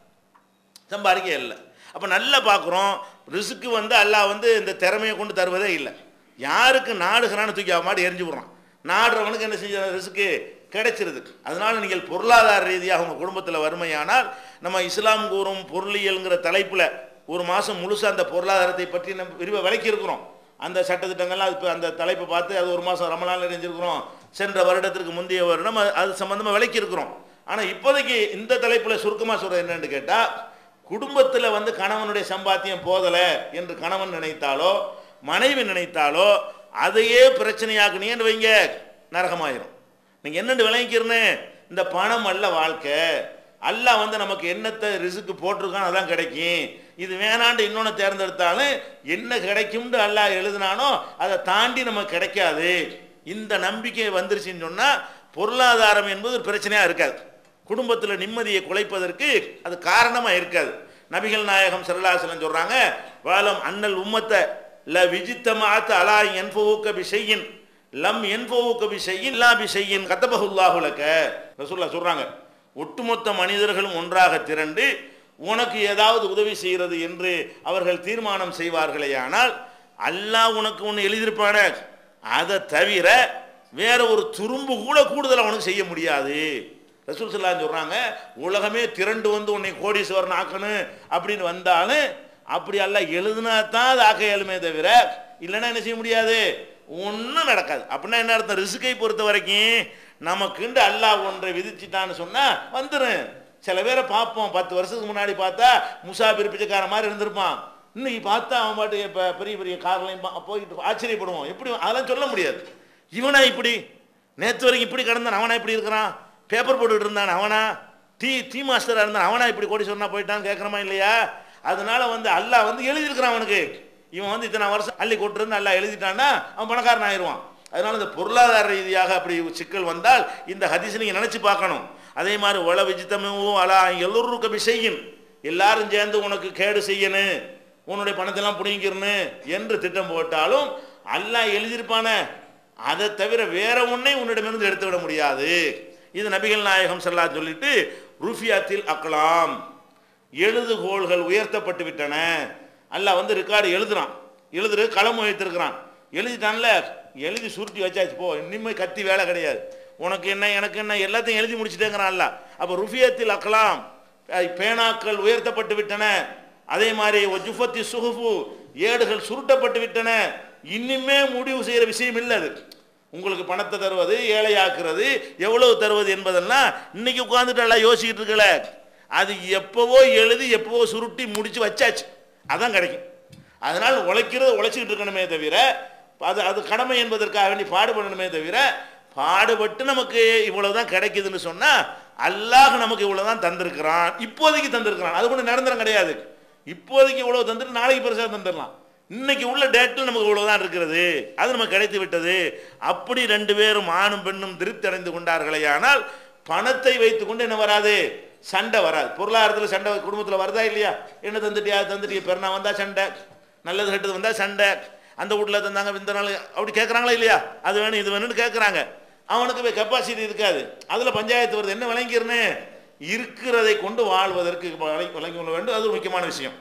சம்பாதிக்க இல்லை அப்போ நல்லா பார்க்குறோம் ரிசுக்கு வந்து அல்லாஹ் வந்து இந்த திறமையை கொண்டு தருவதே இல்லை யாருக்கு நாடுகிறான்னு தூக்கி அவன் மாடி எரிஞ்சு விடுறான் நாடுறவனுக்கு என்ன செஞ்ச ரிசுக்கு கிடைச்சிருது அதனால நீங்கள் பொருளாதார ரீதியாக உங்கள் குடும்பத்தில் வறுமையானால் நம்ம இஸ்லாம் கூறும் பொருளியல்ங்கிற தலைப்பில் ஒரு மாதம் முழுசாக அந்த பொருளாதாரத்தை பற்றி நம்ம விரிவாக விளக்கி இருக்கிறோம் அந்த சட்டத்திட்டங்கள்லாம் அது இப்போ அந்த தலைப்பை பார்த்து அது ஒரு மாதம் ரமலான் இணைஞ்சிருக்கிறோம் சென்ற வருடத்திற்கு முந்தைய வருடம் அது- அது சம்மந்தமாக விளக்கி இருக்கிறோம் ஆனால் இப்போதைக்கு இந்த தலைப்பில் சுருக்கமாக சொல்கிறது என்னன்னு கேட்டால் குடும்பத்தில் வந்து கணவனுடைய சம்பாத்தியம் போதலை என்று கணவன் நினைத்தாலோ மனைவி நினைத்தாலோ அதையே பிரச்சனையாக்குனீங்கன்னு வைங்க நரகமாயிரும் நீங்கள் என்னென்னு விளங்கிக்கிறனே இந்த பணம் அல்ல வாழ்க்கை அல்லாஹ் வந்து நமக்கு என்னத்தை ரிசுக்கு போட்டிருக்கான் அதான் கிடைக்கும் இது வேணாண்டு இன்னொன்று தேர்ந்தெடுத்தாலும் என்ன கிடைக்கும்னு அல்லாஹ் எழுதினானோ அதை தாண்டி நமக்கு கிடைக்காது இந்த நம்பிக்கை வந்துருச்சுன்னு சொன்னால் பொருளாதாரம் என்பது ஒரு பிரச்சனையாக இருக்காது குடும்பத்தில் நிம்மதியை குலைப்பதற்கு அது காரணமாக இருக்காது நபிகள் நாயகம் சரலாசலம் சொல்கிறாங்க வாலம் அண்ணல் உம்மத்தை ல விஜித்தமாத்து அலா என்பவுக்க பிஷையின் லம் என்பவுக்க பிஷையின் லா பிஷையின் கத்தபகுல்லாஹுலக்க ரசூல்லா சொல்கிறாங்க ஒட்டுமொத்த மனிதர்களும் ஒன்றாக திரண்டு உனக்கு ஏதாவது உதவி செய்கிறது என்று அவர்கள் தீர்மானம் செய்வார்களேயானால் அல்லாஹ் உனக்கு ஒன்று எழுதியிருப்பான அதை தவிர வேற ஒரு துரும்பு கூட கூடுதல் அவனுக்கு செய்ய முடியாது ரசூல் சல்லா சொல்றாங்க உலகமே திரண்டு வந்து உன்னை கோடீஸ்வரன் ஆக்கணும் அப்படின்னு வந்தாலும் அப்படி அல்ல எழுதுனா தான் அது ஆக்க இயலுமே தவிர இல்லைன்னா என்ன செய்ய முடியாது ஒன்றும் நடக்காது அப்படின்னா என்ன அர்த்தம் ரிசுக்கை பொறுத்த வரைக்கும் நமக்குண்டு அல்லாஹ் ஒன்றை விதிச்சிட்டான்னு சொன்னா வந்துடும் சில பேரை பார்ப்போம் பத்து வருஷத்துக்கு முன்னாடி பார்த்தா முசாபிர் பிச்சைக்கார மாதிரி இருந்திருப்பான் இன்னைக்கு பார்த்தா அவன் பாட்டு இப்போ பெரிய பெரிய கார்லையும் பா- போயிட்டு ஆச்சரியப்படுவோம் எப்படி அதெல்லாம் சொல்ல முடியாது இவனா இப்படி நேற்று வரைக்கும் இப்படி கிடந்தான் அவனா இப்படி இருக்கிறான் பேப்பர் போட்டுக்கிட்டு இருந்தான் அவனா டீ டீ மாஸ்டராக இருந்தான் அவனா இப்படி கோடி சொன்னா போயிட்டான் கேட்குறமா இல்லையா அதனால வந்து அல்லாஹ் வந்து எழுதியிருக்கிறான் அவனுக்கு இவன் வந்து இத்தனை வருஷம் அள்ளி கொட்டுருந்து அல்லாஹ் எழுதிட்டான்னா அவன் பணக்காரன் ஆயிடுவான் அதனால இந்த பொருளாதார ரீதியாக அப்படி சிக்கல் வந்தால் இந்த ஹதீஸ் நீங்கள் நினச்சி பார்க்கணும் அதே மாதிரி உள விஜித்தமும் அலா எல்லோருக்க செய்யும் எல்லாரும் சேர்ந்து உனக்கு கேடு செய்யணும் உன்னுடைய பணத்தெல்லாம் பிடிங்கிருன்னு என்று திட்டம் போட்டாலும் அல்லாஹ் எழுதியிருப்பானே அதை தவிர வேற ஒன்றை உன்னிடமிருந்து எடுத்து விட முடியாது இது நபிகள் நாயகம் ஸல்லல்லாஹு அலைஹி சொல்லிட்டு ருஃபியாத்தில் அக்கலாம் எழுதுகோள்கள் உயர்த்தப்பட்டு விட்டன அல்லாஹ் வந்து ரெக்கார்டு எழுதுறான் எழுதுறது களம் வைத்திருக்கிறான் எழுதிட்டான்ல எழுதி சுருட்டி வச்சாச்சு போ இனிமே கத்தி வேலை கிடையாது உனக்கு என்ன எனக்கு என்ன எல்லாத்தையும் எழுதி முடிச்சுட்டேங்கிறான் அல்லாஹ் அப்போ ருஃபியத்தில் அக்கலாம் அஹ் பேனாக்கள் உயர்த்தப்பட்டு விட்டன அதே மாதிரி ஜுஃபத்தி சுகுஃபு ஏடுகள் சுருட்டப்பட்டு விட்டன இன்னுமே முடிவு செய்கிற விஷயம் இல்லை அது உங்களுக்கு பணத்தை தருவது ஏழையாக்குறது எவ்வளவு தருவது என்பதெல்லாம் இன்னைக்கு உட்காந்துட்டு எல்லாம் யோசிக்கிட்டு இருக்கல அது எப்பவோ எழுதி எப்பவோ சுருட்டி முடிச்சு வச்சாச்சு அதான் கிடைக்கும் அதனால் உழைக்கிறது உழைச்சிக்கிட்டு இருக்கணுமே தவிர அது அது கடமை என்பதற்காக வேண்டி பாடுபடணுமே தவிர பாடுபட்டு நமக்கு இவ்வளவு தான் கிடைக்குதுன்னு சொன்னால் அல்லாஹ் நமக்கு இவ்வளவு தான் தந்திருக்கிறான் இப்போதைக்கு தந்திருக்கிறான் அது கூட நிரந்தரம் கிடையாது இப்போதைக்கு இவ்வளவு தந்துட்டு நாளைக்கு பெருசாக தந்துடலாம் இன்னைக்கு உள்ள டேட்டில் நமக்கு இவ்வளவுதான் இருக்கிறது அது நமக்கு கிடைத்து விட்டது அப்படி ரெண்டு பேரும் ஆணும் பெண்ணும் திருப்தி அடைந்து கொண்டார்களே ஆனால் பணத்தை வைத்துக்கொண்டு என்ன வராது சண்டை வராது பொருளாதாரத்தில் சண்டை குடும்பத்தில் வருதா இல்லையா என்ன தந்துட்டியா தந்துட்டியா பெருனா வந்தா சண்டை நல்லது கெட்டது வந்தா சண்டை அந்த வீட்டில் தந்தாங்க இந்த நாள் அப்படி கேட்குறாங்களா இல்லையா அது வேணும் இது வேணும்னு கேட்குறாங்க அவனுக்கு கெப்பாசிட்டி இருக்காது அதில் பஞ்சாயத்து வருது என்ன விளங்கிருன்னு இருக்கிறதை கொண்டு வாழ்வதற்கு வழங்கி வழங்கி கொள்ள வேண்டும் அது ஒரு முக்கியமான விஷயம்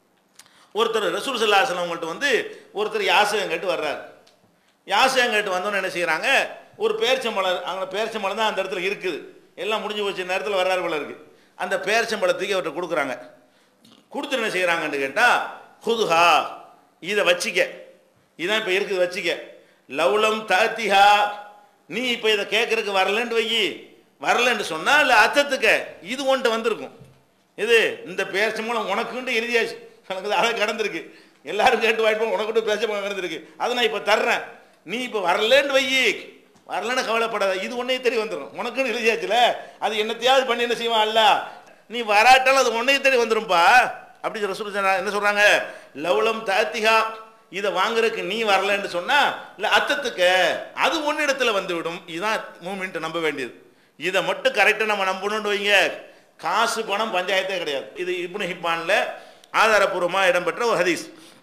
ஒருத்தர் ரசூல் சல்லாஹலம் அவங்கள்ட்ட வந்து ஒருத்தர் யாசகம் கேட்டு வர்றார் யாசகம் கேட்டு வந்தோன்னு என்ன செய்கிறாங்க ஒரு பேர்ச்சம்பழம் அங்கே பேர்ச்சம்பழம் தான் அந்த இடத்துல இருக்குது எல்லாம் முடிஞ்சு போச்சு நேரத்தில் வர்றாரு போல இருக்கு அந்த பேர்ச்சம்பழத்துக்கு அவர்கிட்ட கொடுக்குறாங்க கொடுத்துட்டு என்ன செய்கிறாங்கன்னு கேட்டால் ஹுதுஹா இதை வச்சிக்க இதான் இப்போ இருக்குது வச்சிக்க லவ்லம் தாத்திஹா நீ இப்போ இதை கேட்கறதுக்கு வரலன்ட்டு வை வரலன்னு சொன்னால் இல்லை அத்தத்துக்க இது ஒன்ட்டு வந்திருக்கும் இது இந்த பேச மூலம் உனக்குண்டு எழுதியாச்சு எனக்கு அதை கடந்திருக்கு எல்லாரும் கேட்டு வாய்ப்பு உனக்குண்டு பேச கடந்திருக்கு அதை நான் இப்போ தர்றேன் நீ இப்போ வரலன்னு வையி வரலன்னு கவலைப்படாத இது ஒன்றே தெரிய வந்துடும் உனக்குன்னு எழுதியாச்சுல அது என்னத்தையாவது பண்ணி என்ன செய்வான் அல்ல நீ வராட்டாலும் அது ஒன்றே தெரிய வந்துரும்பா அப்படி ரசூல் சொன்னா- என்ன சொல்றாங்க லவ்லம் தாத்திகா இதை வாங்குறதுக்கு நீ வரலன்னு சொன்னா இல்லை அத்தத்துக்கு அது ஒன்னிடத்துல வந்து விடும் இதுதான் மூமெண்ட் நம்ப வேண்டியது இதை மட்டும் கரெக்டாக நம்ம நம்பணும்னு வைங்க காசு பணம் பஞ்சாயத்தே கிடையாது இது இப்னு ஹிப்பான்ல ஆதாரபூர்வமாக இடம்பெற்ற ஒரு ஹதீஸ்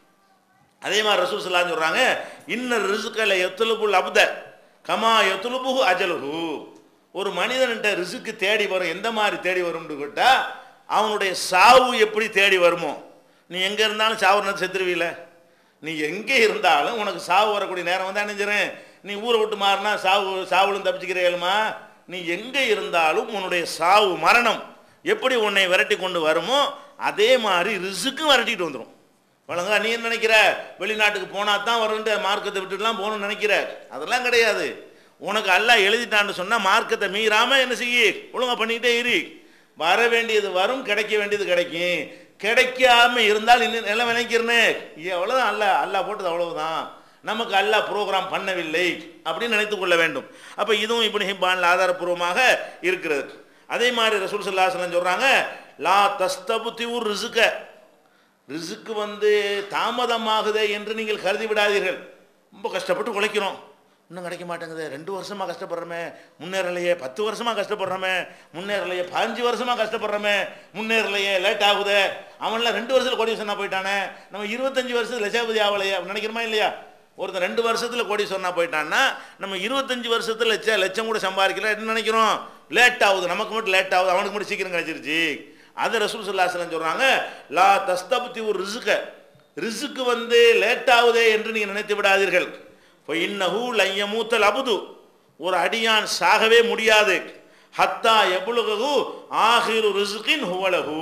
அதே மாதிரி ரசூல் ஸல்லல்லாஹு சொல்றாங்க இன்னர் ரிசுக்கல எத்துலுபுல் அப்த கமா எத்துலுபுஹு அஜலுஹு ஒரு மனிதன்கிட்ட ரிசுக்கு தேடி வரும் எந்த மாதிரி தேடி வரும்னு கேட்டா அவனுடைய சாவு எப்படி தேடி வருமோ நீ எங்க இருந்தாலும் சாவு நேரத்துல செத்துருவீல நீ எங்கே இருந்தாலும் உனக்கு சாவு வரக்கூடிய நேரம் வந்து அணிஞ்சிரும் நீ ஊரை விட்டு மாறினா சாவு சாவுலும் தப்பிச்சுக்கிற ஏழுமா நீ எங்கே இருந்தாலும் உன்னுடைய சாவு மரணம் எப்படி உன்னை விரட்டி கொண்டு வருமோ அதே மாதிரி ரிசுக்கும் விரட்டிட்டு வந்துடும் வழங்கா நீ என்ன நினைக்கிற வெளிநாட்டுக்கு போனா தான் வரும்ன்ற மார்க்கத்தை விட்டுட்டுலாம் போகணும்னு நினைக்கிற அதெல்லாம் கிடையாது உனக்கு அல்லாஹ் எழுதிட்டான்னு சொன்னா மார்க்கத்தை மீறாம என்ன செய்ய ஒழுங்கா பண்ணிக்கிட்டே இரு வர வேண்டியது வரும் கிடைக்க வேண்டியது கிடைக்கும் கிடைக்காம இருந்தால் இன்னும் நிலம் நினைக்கிறனே எவ்வளவுதான் அல்ல அல்லாஹ் போட்டது அவ்வளவுதான் நமக்கு அல்லாஹ் ப்ரோக்ராம் பண்ணவில்லை அப்படின்னு நினைத்துக் கொள்ள வேண்டும் அப்ப இதுவும் இப்படி ஹிப்பான்ல ஆதாரப்பூர்வமாக இருக்கிறது அதே மாதிரி ரசூல் ஸல்லல்லாஹு அலைஹி வஸல்லம் சொல்றாங்க லா தஸ்தபுத்தியூர் ரிசுக்க ரிசுக்கு வந்து தாமதமாகுதே என்று நீங்கள் கருதி விடாதீர்கள் ரொம்ப கஷ்டப்பட்டு உழைக்கிறோம் இன்னும் கிடைக்க மாட்டேங்குது ரெண்டு வருஷமாக கஷ்டப்படுறோமே முன்னேறலையே பத்து வருஷமாக கஷ்டப்படுறோமே முன்னேறலையே பதினஞ்சு வருஷமாக கஷ்டப்படுறோமே முன்னேறலையே லேட் ஆகுதே அவன்லாம் ரெண்டு வருஷத்தில் கோடீஸ்வரனா போயிட்டானே நம்ம இருபத்தஞ்சு வருஷத்துல லட்சாபதி ஆகலையே அப்படி நினைக்கிறோமா இல்லையா ஒருத்தன் ரெண்டு வருஷத்தில் கோடீஸ்வரனா போயிட்டான்னா நம்ம இருபத்தஞ்சு வருஷத்துல லட்சம் லட்சம் கூட சம்பாதிக்கல என்ன நினைக்கிறோம் லேட் ஆகுது நமக்கு மட்டும் லேட் ஆகுது அவனுக்கு மட்டும் சீக்கிரம் கிடைச்சிருச்சு அது ரசூல் சல்லாஹலம் சொல்றாங்க லா தஸ்தபத்தி ஒரு ரிசுக்க ரிசுக்கு வந்து லேட் ஆகுதே என்று நீங்கள் நினைத்து விடாதீர்கள் இப்போ இன்னஹூ லையமூத்தல் அபுது ஒரு அடியான் சாகவே முடியாது ஹத்தா எவ்வளவு ஆகிரு ரிசுக்கின் ஹுவலகு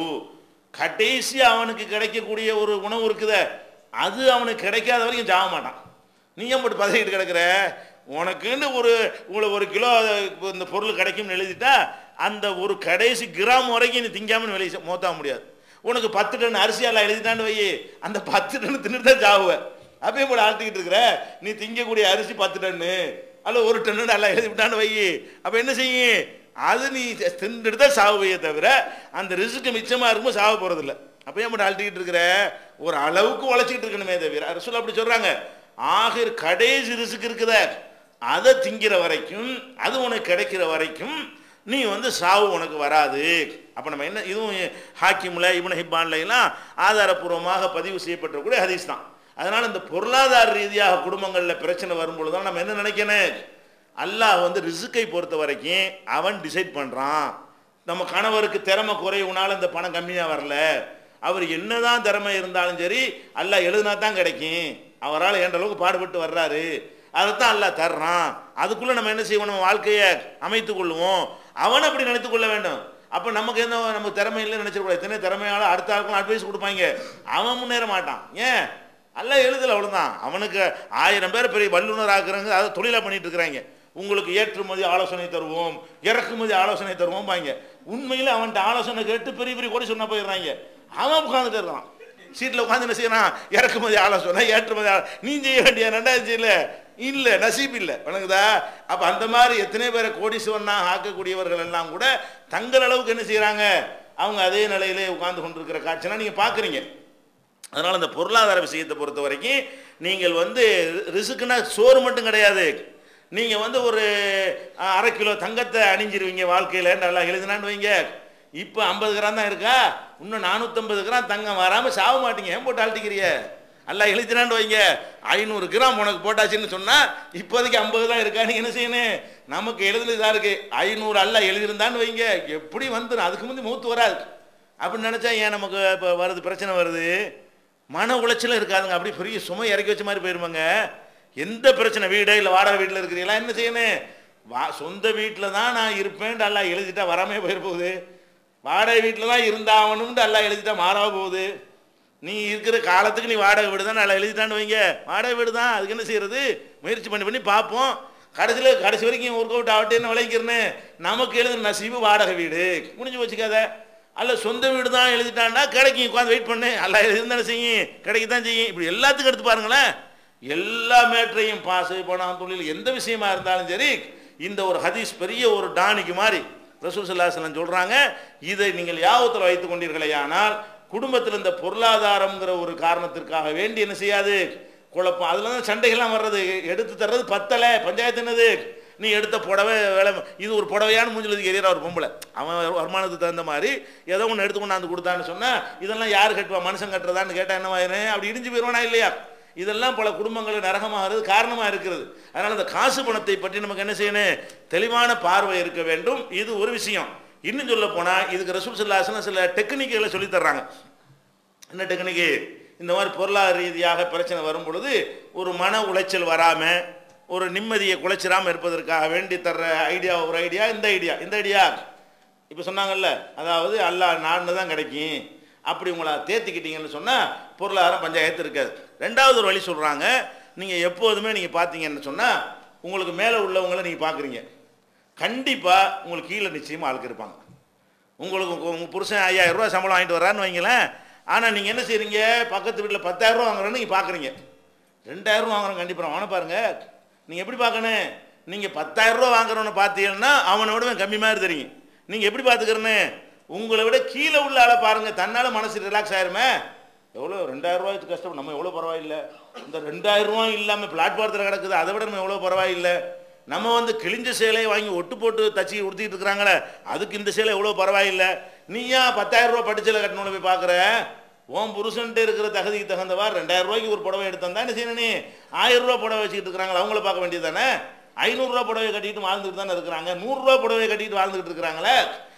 கடைசி அவனுக்கு கிடைக்கக்கூடிய ஒரு உணவு இருக்குதே அது அவனுக்கு கிடைக்காத வரைக்கும் சாக மாட்டான் நீ ஏன் போட்டு பதவிட்டு கிடக்குற உனக்குன்னு ஒரு உங்களுக்கு ஒரு கிலோ இந்த பொருள் கிடைக்கும்னு எழுதிட்டா அந்த ஒரு கடைசி கிராம் வரைக்கும் நீ திங்காமல் வெளியே மோத்தா முடியாது உனக்கு பத்து டன் அரிசியால் எழுதிட்டான்னு வை அந்த பத்து டன் தின்னுட்டு தான் சாவுவ அப்பயும் போல ஆழ்த்திக்கிட்டு இருக்கிற நீ திங்கக்கூடிய அரிசி பத்து டன்னு அல்ல ஒரு டன்னு நல்லா எழுதி விட்டான்னு வை அப்போ என்ன செய்யும் அது நீ தின்னுட்டு தான் சாவுவையே தவிர அந்த ரிசுக்கு மிச்சமாக இருக்கும்போது சாவ போகிறதில்ல அப்போ ஏன் மட்டும் அழட்டிக்கிட்டு இருக்கிற ஒரு அளவுக்கு உழைச்சிக்கிட்டு இருக்கணுமே தவிர ரசூல் அப்படி சொல்கிறாங்க ஆகிர் கடைசி ரிசுக்கு இருக்குதே அதை திங்கிற வரைக்கும் அது உனக்கு கிடைக்கிற வரைக்கும் நீ வந்து சாவு உனக்கு வராது அப்போ நம்ம என்ன இதுவும் ஹாக்கிமில் இவன ஹிப்பான்ல எல்லாம் ஆதாரப்பூர்வமாக பதிவு செய்யப்பட்டக்கூடிய ஹதீஸ் தான் அதனால் இந்த பொருளாதார ரீதியாக குடும்பங்களில் பிரச்சனை வரும்பொழுது தான் நம்ம என்ன நினைக்கணும் அல்லாஹ் வந்து ரிசுக்கை பொறுத்த வரைக்கும் அவன் டிசைட் பண்ணுறான் நம்ம கணவருக்கு திறமை குறைவுனால இந்த பணம் கம்மியாக வரல அவர் என்னதான் திறமை இருந்தாலும் சரி அல்லாஹ் எழுதினா தான் கிடைக்கும் அவரால் என்ற அளவுக்கு பாடுபட்டு வர்றாரு அதைத்தான் அல்லாஹ் தர்றான் அதுக்குள்ளே நம்ம என்ன செய்வோம் நம்ம வாழ்க்கையை அமைத்து கொள்வோம் அவன் அப்படி நினைத்து கொள்ள வேண்டும் அப்போ நமக்கு என்ன நமக்கு திறமை இல்லைன்னு நினைச்சிடக்கூடாது எத்தனை திறமையால அடுத்த ஆளுக்கும் அட்வைஸ் கொடுப்பாங்க அவன் முன்னேற மாட்டான் ஏன் அல்ல எழுதல அவ்வளோதான் அவனுக்கு ஆயிரம் பேர் பெரிய வல்லுநர் ஆக்குறாங்க அதை தொழிலாக பண்ணிட்டு இருக்கிறாங்க உங்களுக்கு ஏற்றுமதி ஆலோசனை தருவோம் இறக்குமதி ஆலோசனை தருவோம் பாங்க உண்மையில் அவன்கிட்ட ஆலோசனை கேட்டு பெரிய பெரிய கோடி சொன்னா போயிடுறாங்க அவன் உட்காந்துட்டு இருக்கான் சீட்டில் உட்காந்து என்ன செய்யறான் இறக்குமதி ஆலோசனை ஏற்றுமதி ஆலோ- நீ செய்ய வேண்டிய ரெண்டாயிரம் செய்யல இல்லை நசீப் இல்லை வணங்குதா அப்போ அந்த மாதிரி எத்தனை பேரை கோடீஸ்வரனா ஆக்கக்கூடியவர்கள் எல்லாம் கூட தங்கள் அளவுக்கு என்ன செய்கிறாங்க அவங்க அதே நிலையிலே உட்கார்ந்து கொண்டிருக்கிற காட்சினா நீங்கள் பார்க்குறீங்க அதனால் இந்த பொருளாதார விஷயத்தை பொறுத்த வரைக்கும் நீங்கள் வந்து ரிசுக்குன்னா சோறு மட்டும் கிடையாது நீங்கள் வந்து ஒரு அஹ், அரை கிலோ தங்கத்தை அணிஞ்சிருவீங்க வாழ்க்கையில் நல்லா எழுதினான்னு வைங்க இப்போ ஐம்பது கிராம் தான் இருக்கா இன்னும் நானூற்றம்பது கிராம் தங்கம் வராமல் சாக மாட்டீங்க ஏன் போட்டு அழட்டிக்கிறிய எல்லாம் எழுதினான்னு வைங்க ஐநூறு கிராம் உனக்கு போட்டாச்சுன்னு சொன்னால் இப்போதைக்கு ஐம்பது தான் இருக்கா நீ என்ன செய்யணும் நமக்கு எழுதுனதா இருக்கு ஐநூறு அல்ல எழுதியிருந்தான்னு வைங்க எப்படி வந்துடும் அதுக்கு முந்தி மூத்து வராது அப்படின்னு நினச்சா ஏன் நமக்கு இப்போ வருது பிரச்சனை வருது மன உளைச்சலும் இருக்காதுங்க அப்படி பெரிய சுமை இறக்கி வச்ச மாதிரி போயிருமாங்க எந்த பிரச்சனை வீடே இல்லை வாடகை வீட்டில் இருக்கிறீங்களா என்ன செய்யணும் வா சொந்த வீட்டில் தான் நான் இருப்பேன்ட்டு எல்லாம் எழுதிட்டா வராமே போயிட போகுது வாடகை வீட்டில் தான் இருந்தாகணும்னு எல்லாம் எழுதிட்டா மாறாம போகுது நீ இருக்கிற காலத்துக்கு நீ வாடகை வீடு தான் நல்லா எழுதிட்டான்னு வைங்க வாடகை வீடு தான் அதுக்கு என்ன செய்யறது முயற்சி பண்ணி பண்ணி பார்ப்போம் கடைசியில் கடைசி வரைக்கும் ஒர்க் அவுட் ஆகட்டேன்னு விளைக்கிறேன்னு நமக்கு எழுதுன நசீபு வாடகை வீடு முடிஞ்சு வச்சுக்காத அல்ல சொந்த வீடு தான் எழுதிட்டான்னா கிடைக்கும் உட்காந்து வெயிட் பண்ணு அல்ல எழுதிருந்தானே செய்யும் கிடைக்க தான் செய்யும் இப்படி எல்லாத்துக்கும் எடுத்து பாருங்களேன் எல்லா மேட்டரையும் பாசு பணம் தொழில் எந்த விஷயமா இருந்தாலும் சரி இந்த ஒரு ஹதீஸ் பெரிய ஒரு டானிக்கு மாதிரி ரசூல் சல்லாஹலம் சொல்றாங்க இதை நீங்கள் யாபத்தில் வைத்துக் கொண்டீர்களே ஆனால் குடும்பத்தில் இந்த பொருளாதாரம்ங்கிற ஒரு காரணத்திற்காக வேண்டி என்ன செய்யாது குழப்பம் அதில் தான் சண்டைகள்லாம் வர்றது எடுத்து தர்றது பத்தலை பஞ்சாயத்து என்னது நீ எடுத்த புடவை வேலை இது ஒரு புடவையான மூஞ்சில் எரியற ஒரு பொம்பளை அவன் வருமானத்துக்கு தகுந்த மாதிரி ஏதோ ஒன்று எடுத்து கொண்டாந்து கொடுத்தான்னு சொன்னால் இதெல்லாம் யார் கட்டுவா மனுஷன் கட்டுறதான்னு கேட்டால் என்ன ஆயிரும் அப்படி இடிஞ்சு போயிடுவானா இல்லையா இதெல்லாம் பல குடும்பங்கள் நரகமாகிறது காரணமாக இருக்கிறது அதனால் இந்த காசு பணத்தை பற்றி நமக்கு என்ன செய்யணும் தெளிவான பார்வை இருக்க வேண்டும் இது ஒரு விஷயம் இன்னும் சொல்ல போனால் இதுக்கு ரசூல் சல்லாசனம் சில டெக்னிக்குகளை சொல்லித் தர்றாங்க என்ன டெக்னிக்கு இந்த மாதிரி பொருளாதார ரீதியாக பிரச்சனை வரும் பொழுது ஒரு மன உளைச்சல் வராமல் ஒரு நிம்மதியை குலைச்சிடாமல் இருப்பதற்காக வேண்டி தர்ற ஐடியா ஒரு ஐடியா இந்த ஐடியா இந்த ஐடியா இப்போ சொன்னாங்கல்ல அதாவது அல்லாஹ் நான்னு தான் கிடைக்கும் அப்படி உங்களை தேர்த்திக்கிட்டீங்கன்னு சொன்னால் பொருளாதாரம் பஞ்சாயத்து இருக்காது ரெண்டாவது ஒரு வழி சொல்கிறாங்க நீங்கள் எப்போதுமே நீங்கள் பார்த்தீங்கன்னு சொன்னால் உங்களுக்கு மேலே உள்ளவங்களை நீங்கள் பார்க்குறீங்க கண்டிப்பாக உங்களுக்கு கீழே நிச்சயமாக ஆளுக்கு இருப்பாங்க உங்களுக்கு உங்க- உங்க புருஷன் ஐயாயிரம் ரூபாய் சம்பளம் வாங்கிட்டு வர்றான்னு வைங்களேன் ஆனால் நீங்கள் என்ன செய்றீங்க பக்கத்து வீட்டில் பத்தாயிரம் ரூபா வாங்குறேன்னு நீங்கள் பார்க்குறீங்க ரெண்டாயிரம் ரூபா வாங்குறோம் கண்டிப்பாக அவனை பாருங்க நீங்கள் எப்படி பார்க்கணும் நீங்கள் பத்தாயிரம் ரூபா வாங்குறவனை பார்த்தீங்கன்னா அவனை விட கம்மி மாதிரி தெரியும் நீங்கள் எப்படி பார்த்துக்கிறன்னு உங்களை விட கீழே உள்ள ஆளை பாருங்க தன்னால் மனசு ரிலாக்ஸ் ஆயிருமே எவ்வளோ ரெண்டாயிரம் ரூபாய்க்கு கஷ்டம் நம்ம எவ்வளோ பரவாயில்லை இந்த ரெண்டாயிரம் ரூபாய் இல்லாமல் பிளாட்பாரத்தில் கிடக்குது அதை விட நம்ம எவ்வளோ பரவாயில்லை நம்ம வந்து கிழிஞ்ச சேலையை வாங்கி ஒட்டு போட்டு தச்சு உடுத்திட்டு இருக்கிறாங்களே அதுக்கு இந்த சேலை எவ்வளோ பரவாயில்லை நீயா பத்தாயிரம் ரூபா பட்டு சேலை கட்டணும்னு போய் பார்க்குற உன் புருஷன்ட்டு இருக்கிற தகுதிக்கு தகுந்தவா ரெண்டாயிரம் ரூபாய்க்கு ஒரு புடவை எடுத்தா என்ன செய்யணும் நீ ஆயிரம் ரூபா புடவை வச்சுக்கிட்டு இருக்கிறாங்களா அவங்கள பார்க்க வேண்டியது தானே ஐநூறுரூவா புடவை கட்டிட்டு வாழ்ந்துட்டு தானே இருக்கிறாங்க நூறுரூவா புடவை கட்டிட்டு வாழ்ந்துட்டு இருக்கிறாங்களே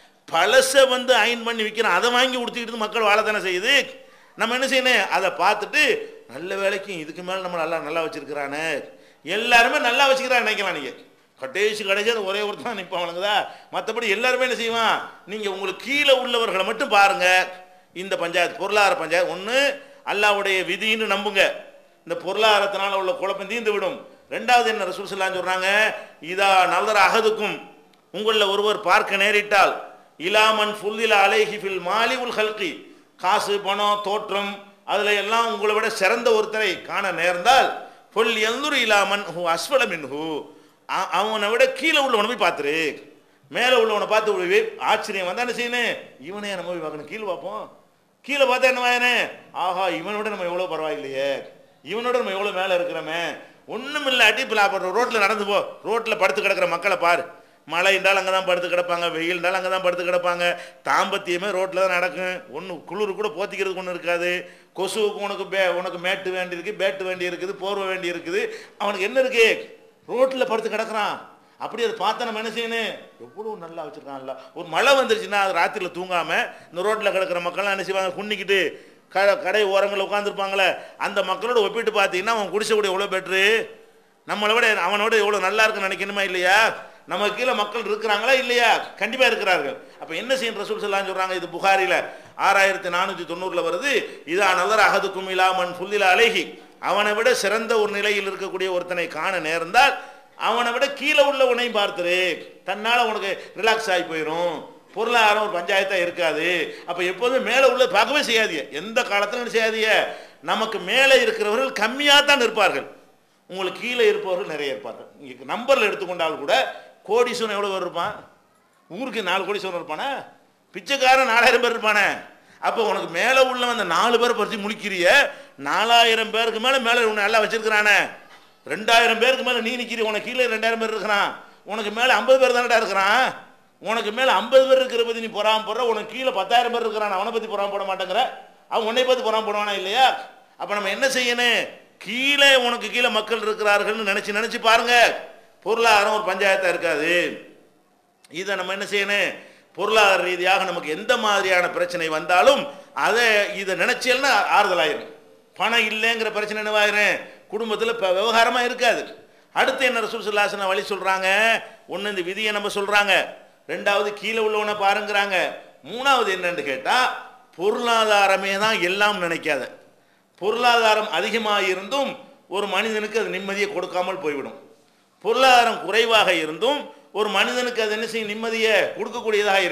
பழசை வந்து அயன் பண்ணி விற்கிறோம் அதை வாங்கி உடுத்திக்கிட்டு மக்கள் வாழ தானே செய்யுது நம்ம என்ன செய்யணும் அதை பார்த்துட்டு நல்ல வேலைக்கும் இதுக்கு மேலே நம்ம நல்லா நல்லா வச்சிருக்கிறானே எல்லாருமே நல்லா வச்சுக்கிறான் நினைக்கலாம் நீங்கள் கடைசி கடைசி அது ஒரே ஒருத்தர் தான் நிற்பான் வழங்குதா மற்றபடி எல்லாருமே என்ன செய்வான் நீங்கள் உங்களுக்கு கீழே உள்ளவர்களை மட்டும் பாருங்க இந்த பஞ்சாயத்து பொருளாதார பஞ்சாயத்து ஒன்று அல்லாவுடைய விதின்னு நம்புங்க இந்த பொருளாதாரத்தினால உள்ள குழப்பம் தீர்ந்து விடும் ரெண்டாவது என்ன ரசூல் ஸல்லல்லாஹு சொல்றாங்க இதா நல்லற அகதுக்கும் உங்களில் ஒருவர் பார்க்க நேரிட்டால் இலாமன் ஃபுல்லில அலைஹி ஃபில் மாலி உல் ஹல்கி காசு பணம் தோற்றம் அதுல எல்லாம் உங்களை விட சிறந்த ஒருத்தரை காண நேர்ந்தால் பொல் எந்தூர் இலாமன் ஹூ அஸ்வல மின்ஹு அ- அவனை விட கீழே உள்ளவனை போய் பார்த்துரு மேலே உள்ளவனை பார்த்து ஒரு வே- ஆச்சரியம் வந்தா என்ன செய்யணும் இவனே நம்ம போய் பார்க்கணும் கீழே பார்ப்போம் கீழே பார்த்தா என்ன வாயனே ஆஹா இவனோட நம்ம எவ்வளோ பரவாயில்லையே இவனோட நம்ம எவ்வளோ மேலே இருக்கிறோமே ஒன்றும் இல்லாட்டி இப்போ ரோட்டில் நடந்து போ ரோட்டில் படுத்து கிடக்கிற மக்களை பாரு மழை இருந்தாலும் அங்கே தான் படுத்து கிடப்பாங்க வெயில் இருந்தாலும் அங்கே தான் படுத்து கிடப்பாங்க தாம்பத்தியமே ரோட்டில் தான் நடக்கும் ஒன்று குளிர் கூட போத்திக்கிறதுக்கு ஒன்றும் இருக்காது கொசுவுக்கு உனக்கு பே உனக்கு மேட்டு வேண்டி இருக்கு பேட்டு வேண்டி இருக்குது போர்வை வேண்டி இருக்குது அவனுக்கு என்ன இருக்கு ரோட்டில் படுத்து கிடக்குறான் அப்படி அதை பார்த்தா நம்ம என்ன செய்யணும் எவ்வளோ நல்லா வச்சுருக்கான்ல ஒரு மழை வந்துருச்சுன்னா அது ராத்திரியில் தூங்காமல் இந்த ரோட்டில் கிடக்கிற மக்கள்லாம் என்ன செய்வாங்க குன்னிக்கிட்டு க கடை ஓரங்களில் உட்காந்துருப்பாங்களே அந்த மக்களோட ஒப்பிட்டு பார்த்தீங்கன்னா அவன் குடிசை எவ்வளோ பெட்ரு நம்மளை விட அவனோட எவ்வளோ நல்லா இருக்குன்னு நினைக்கணுமா இல்லையா நம்ம கீழே மக்கள் இருக்கிறாங்களா இல்லையா கண்டிப்பாக இருக்கிறார்கள் அப்போ என்ன செய்யும் ரசூல் ஸல்லல்லாஹு சொல்கிறாங்க இது புகாரில் ஆறாயிரத்தி நானூற்றி தொண்ணூறில் வருது இதா நல்லர் அகதுக்கும் இலாமன் ஃபுல்லில அழகி அவனை விட சிறந்த ஒரு நிலையில் இருக்கக்கூடிய ஒருத்தனை காண நேர்ந்தால் அவனை விட கீழே உள்ளவனையும் பார்த்துரு தன்னால் உனக்கு ரிலாக்ஸ் ஆகி போயிடும் பொருளாதாரம் ஒரு பஞ்சாயத்தாக இருக்காது அப்போ எப்போதும் மேலே உள்ள பார்க்கவே செய்யாதீங்க எந்த காலத்திலும் செய்யாதீங்க நமக்கு மேலே இருக்கிறவர்கள் கம்மியாக தான் இருப்பார்கள் உங்களுக்கு கீழே இருப்பவர்கள் நிறைய இருப்பார்கள் நீங்கள் நம்பரில் எடுத்துக்கொண்டால் கூட கோடீஸ்வரன் எவ்வளோ பேர் இருப்பான் ஊருக்கு நாலு கோடீஸ்வரன் இருப்பானே பிச்சைக்காரன் நாலாயிரம் பேர் இருப்பானே அப்போ உனக்கு மேலே உள்ள அந்த நாலு பேரை பற்றி முழிக்கிறிய நாலாயிரம் பேருக்கு மேலே மேலே உன்னை நல்லா வச்சிருக்கிறானே ரெண்டாயிரம் பேருக்கு மேலே நீ நிற்கிற உனக்கு கீழே ரெண்டாயிரம் பேர் இருக்கிறான் உனக்கு மேலே ஐம்பது பேர் தானடா இருக்கிறான் உனக்கு மேலே ஐம்பது பேர் இருக்கிற பற்றி நீ பொறாம போடுற உனக்கு கீழே பத்தாயிரம் பேர் இருக்கிறான் அவனை பற்றி பொறாம போட மாட்டேங்கிற அவன் உன்னை பற்றி பொறாம போடுவானா இல்லையா அப்போ நம்ம என்ன செய்யணும் கீழே உனக்கு கீழே மக்கள் இருக்கிறார்கள்னு நினச்சி நினச்சி பாருங்க பொருளாதாரம் ஒரு பஞ்சாயத்தாக இருக்காது இதை நம்ம என்ன செய்யணும் பொருளாதார ரீதியாக நமக்கு எந்த மாதிரியான பிரச்சனை வந்தாலும் அதை இதை நினைச்சேன்னா ஆறுதலாயிரும் பணம் இல்லைங்கிற பிரச்சனை என்னவாயிரும் குடும்பத்தில் இப்போ விவகாரமாக இருக்காது அடுத்து என்ன ரசூல் சுல்லாசன வழி சொல்கிறாங்க ஒன்று இந்த விதியை நம்ம சொல்கிறாங்க ரெண்டாவது கீழே உள்ளவனை பாருங்கிறாங்க மூணாவது என்னன்னு கேட்டால் பொருளாதாரமே தான் எல்லாம் நினைக்காத பொருளாதாரம் அதிகமாக இருந்தும் ஒரு மனிதனுக்கு அது நிம்மதியை கொடுக்காமல் போய்விடும் பொருளாதாரம் குறைவாக இருந்தும் ஒரு மனிதனுக்கு அது என்ன செய்யும் நிம்மதியை கொடுக்கக்கூடியதாக இருக்கும்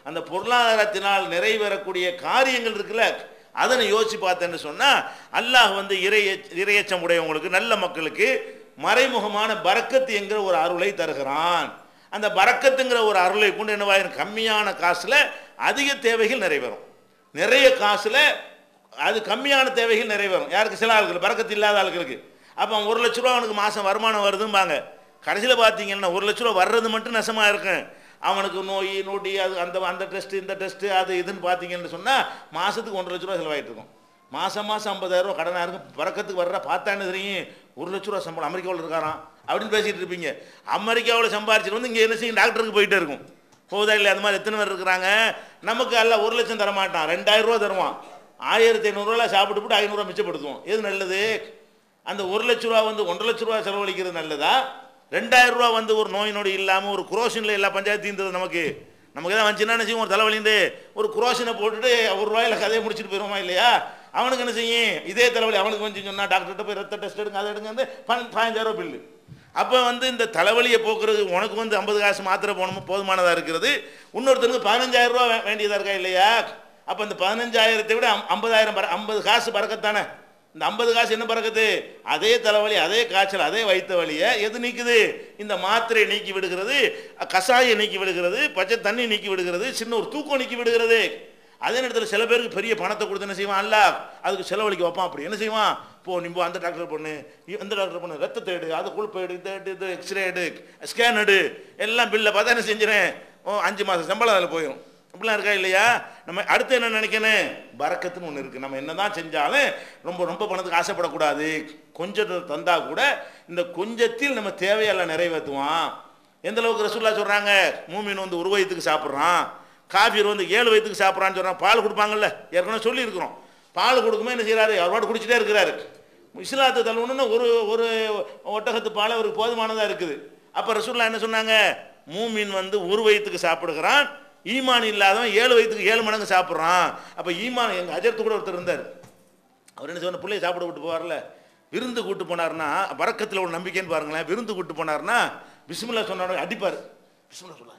அந்த பொருளாதாரத்தினால் நிறைவேறக்கூடிய காரியங்கள் இருக்குல்ல அதனை யோசிச்சு பார்த்தேன்னு சொன்னால் அல்லாஹ் வந்து இறை இரையச்சம் உடையவங்களுக்கு நல்ல மக்களுக்கு மறைமுகமான பரக்கத்து என்கிற ஒரு அருளை தருகிறான் அந்த பரக்கத்துங்கிற ஒரு அருளை கொண்டு என்னவாயிரும் கம்மியான காசில் அதிக தேவைகள் நிறைவேறும் நிறைய காசில் அது கம்மியான தேவைகள் நிறைவேறும் யாருக்கு சில ஆளுக்கு பறக்கத்து இல்லாத ஆளுகளுக்கு அப்போ அவன் ஒரு லட்ச ரூபா அவனுக்கு மாதம் வருமானம் வருதும்பாங்க கடைசியில் பார்த்தீங்கன்னா ஒரு லட்ச ரூபா வர்றது மட்டும் நெசமாக இருக்கும் அவனுக்கு நோய் நோட்டி அது அந்த அந்த டெஸ்ட்டு இந்த டெஸ்ட்டு அது இதுன்னு பார்த்தீங்கன்னு சொன்னால் மாதத்துக்கு ஒன்றரை லட்ச ரூபா செலவாயிட்டு இருக்கும் மாதம் மாதம் ஐம்பதாயிரரூவா கடனாக இருக்கும் பறக்கத்துக்கு வர்ற பார்த்தான்னு தெரியும் ஒரு லட்ச ரூபா சம்பளம் அமெரிக்காவில் இருக்காராம் அப்படின்னு பேசிகிட்டு இருப்பீங்க அமெரிக்காவில் சம்பாரிச்சிட்டு வந்து இங்கே என்ன செய்யும் டாக்டருக்கு போயிட்டே இருக்கும் போதா இல்லை அந்த மாதிரி எத்தனை பேர் இருக்கிறாங்க நமக்கு அல்ல ஒரு லட்சம் தர மாட்டான் ரெண்டாயிரம் ரூபா தருவான் ஆயிரத்தி ஐநூறுரூவா சாப்பிட்டு போட்டு ஐநூறுரூவா மிச்சப்படுத்துவோம் எது நல்லது அந்த ஒரு லட்ச ரூபா வந்து ஒன்றரை லட்ச ரூபா செலவழிக்கிறது நல்லதா ரெண்டாயிரம் ரூபா வந்து ஒரு நோய் நொடி இல்லாமல் ஒரு குரோஷனில் எல்லா பஞ்சாயத்து தீர்ந்தது நமக்கு நமக்கு தான் வந்துச்சுன்னா என்ன செய்யும் ஒரு தலைவலிந்து ஒரு குரோஷனை போட்டுட்டு ஒரு ரூபாயில் கதையை முடிச்சுட்டு போயிருவோமா இல்லையா அவனுக்கு என்ன செய்யும் இதே தலைவலி அவனுக்கு வந்து சொன்னா டாக்டர்கிட்ட போய் ரத்த டெஸ்ட் எடுங்க அதை எடுங்க வந்து பதினஞ்சாயிரம் பில்லு அப்போ வந்து இந்த தலைவலியை போக்குறது உனக்கு வந்து ஐம்பது காசு மாத்திரை போகணுமோ போதுமானதாக இருக்கிறது இன்னொருத்தருக்கு பதினஞ்சாயிரம் ரூபா வே- வேண்டியதாக இருக்கா இல்லையா அப்போ இந்த பதினஞ்சாயிரத்தை விட ஐம்- ஐம்பதாயிரம் பர ஐம்பது காசு பறக்கத்தானே இந்த ஐம்பது காசு என்ன பறக்குது அதே தலைவலி அதே காய்ச்சல் அதே வயிற்று வலியை எது நீக்குது இந்த மாத்திரை நீக்கி விடுகிறது கஷாயம் நீக்கி விடுகிறது பச்சை தண்ணி நீக்கி விடுகிறது சின்ன ஒரு தூக்கம் நீக்கி விடுகிறது அதே நேரத்தில் சில பேருக்கு பெரிய பணத்தை கொடுத்து என்ன செய்வான் அல்ல அதுக்கு செலவழிக்க வைப்பான் அப்படி என்ன செய்வான் போ நீ போ அந்த டாக்டர் பண்ணு இந்த டாக்டர் பண்ணு ரத்தத்தை எடு அது கொழுப்பு எடு இந்த எடு இது எக்ஸ்ரே எடு ஸ்கேன் எடு எல்லாம் பில்லை பார்த்தா என்ன செஞ்சிடறேன் ஓ அஞ்சு மாதம் சம்பளம் அதில் போயிடும் இப்படிலாம் இருக்கா இல்லையா நம்ம அடுத்து என்ன நினைக்கணும் பறக்கத்துன்னு ஒன்று இருக்குது நம்ம என்ன தான் செஞ்சாலும் ரொம்ப ரொம்ப பணத்துக்கு ஆசைப்படக்கூடாது கொஞ்சம் தந்தா கூட இந்த கொஞ்சத்தில் நம்ம தேவையெல்லாம் நிறைவேற்றுவான் எந்த அளவுக்கு ரசூல்லா சொல்கிறாங்க மூமின் வந்து ஒரு வயதுக்கு சாப்பிட்றான் காஃபீர் வந்து ஏழு வயதுக்கு சாப்பிட்றான்னு சொல்கிறான் பால் கொடுப்பாங்கல்ல ஏற்கனவே சொல்லியிருக்கிறோம் பால் கொடுக்குமே என்ன செய்கிறாரு அவர் பாட்டு குடிச்சிட்டே இருக்கிறாரு இஸ்லாத்தை தள்ளணுன்னா ஒரு ஒரு ஒட்டகத்து பால் அவருக்கு போதுமானதாக இருக்குது அப்போ ரசூல்லா என்ன சொன்னாங்க மூமின் வந்து ஒரு வயிற்றுக்கு சாப்பிடுகிறான் ஈமான் இல்லாதவன் ஏழு வயிற்றுக்கு ஏழு மடங்கு சாப்பிட்றான் அப்போ ஈமான் எங்கள் அஜர்த்து கூட ஒருத்தர் இருந்தார் அவர் என்ன சொன்ன பிள்ளைய சாப்பிட விட்டு போவார்ல விருந்து கூட்டு போனார்னா வரக்கத்தில் ஒரு நம்பிக்கைன்னு பாருங்களேன் விருந்து கூட்டு போனார்னா பிஸ்மில்லா சொன்ன உடனே அடிப்பார் பிஸ்மில்லா சொல்லாங்க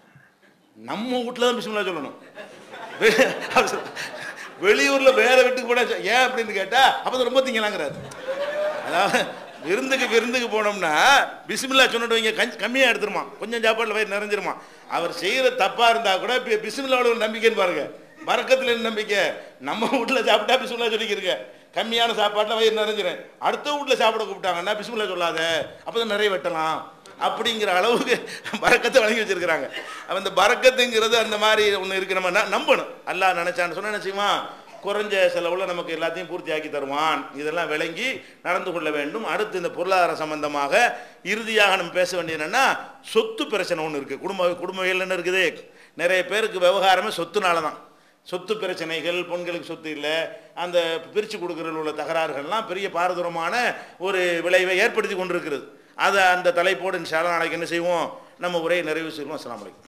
நம்ம வீட்டில் தான் பிஸ்மில்லா சொல்லணும் வெ- அவர் சொல்ல- வெளியூர்ல வேற வீட்டுக்கு போனா சொ- ஏன் அப்படின்னு கேட்டா அப்போ ரொம்ப திங்கலாங்கிறாரு அதாவது விருந்துக்கு விருந்துக்கு போனோம்னா பிஸ்மில்லா சொன்னிட்டு வைங்க கஞ்சி கம்மியாக எடுத்துருமா கொஞ்சம் சாப்பாட்டில் வயிறு நிறைஞ்சிருமா அவர் செய்கிற தப்பாக இருந்தால் கூட இப்போ பிஸ்மில்லாவோட ஒரு நம்பிக்கைன்னு பாருங்க பறக்கத்தில் என்ன நம்பிக்கை நம்ம வீட்டில் சாப்பிட்டா பிஸ்மில்லா சொல்லிக்கிறங்க கம்மியான சாப்பாட்டில் வயிறு நிறைஞ்சிரும் அடுத்த வீட்டில் சாப்பிட கூப்பிட்டாங்கன்னா பிஸ்மில்லா சொல்லாத அப்போ தான் நிறைய வெட்டலாம் அப்படிங்கிற அளவுக்கு பறக்கத்தை வழங்கி வச்சிருக்கிறாங்க அப்ப இந்த பறக்கத்துங்கிறது அந்த மாதிரி ஒன்று இருக்கு நம்ம ந- நம்பணும் அல்லாஹ் நினைச்சான்னு சொன்னா என்ன செய்வான் குறைஞ்ச செலவில் நமக்கு எல்லாத்தையும் பூர்த்தி ஆக்கி தருவான் இதெல்லாம் விளங்கி நடந்து கொள்ள வேண்டும் அடுத்து இந்த பொருளாதார சம்பந்தமாக இறுதியாக நம்ம பேச வேண்டியது என்னன்னா சொத்து பிரச்சனை ஒன்று இருக்குது குடும்ப குடும்பவியல் என்ன இருக்குது நிறைய பேருக்கு விவகாரமே சொத்துனால தான் சொத்து பிரச்சனைகள் பெண்களுக்கு சொத்து இல்லை அந்த பிரித்து கொடுக்கறதுல உள்ள தகராறுகள்லாம் பெரிய பாரதூரமான ஒரு விளைவை ஏற்படுத்தி கொண்டிருக்கிறது அதை அந்த தலைப்போடு இன்ஷா அல்லாஹ் நாளைக்கு என்ன செய்வோம் நம்ம உரையை நிறைவு செய்வோம் அஸ்ஸலாமு அலைக்கும்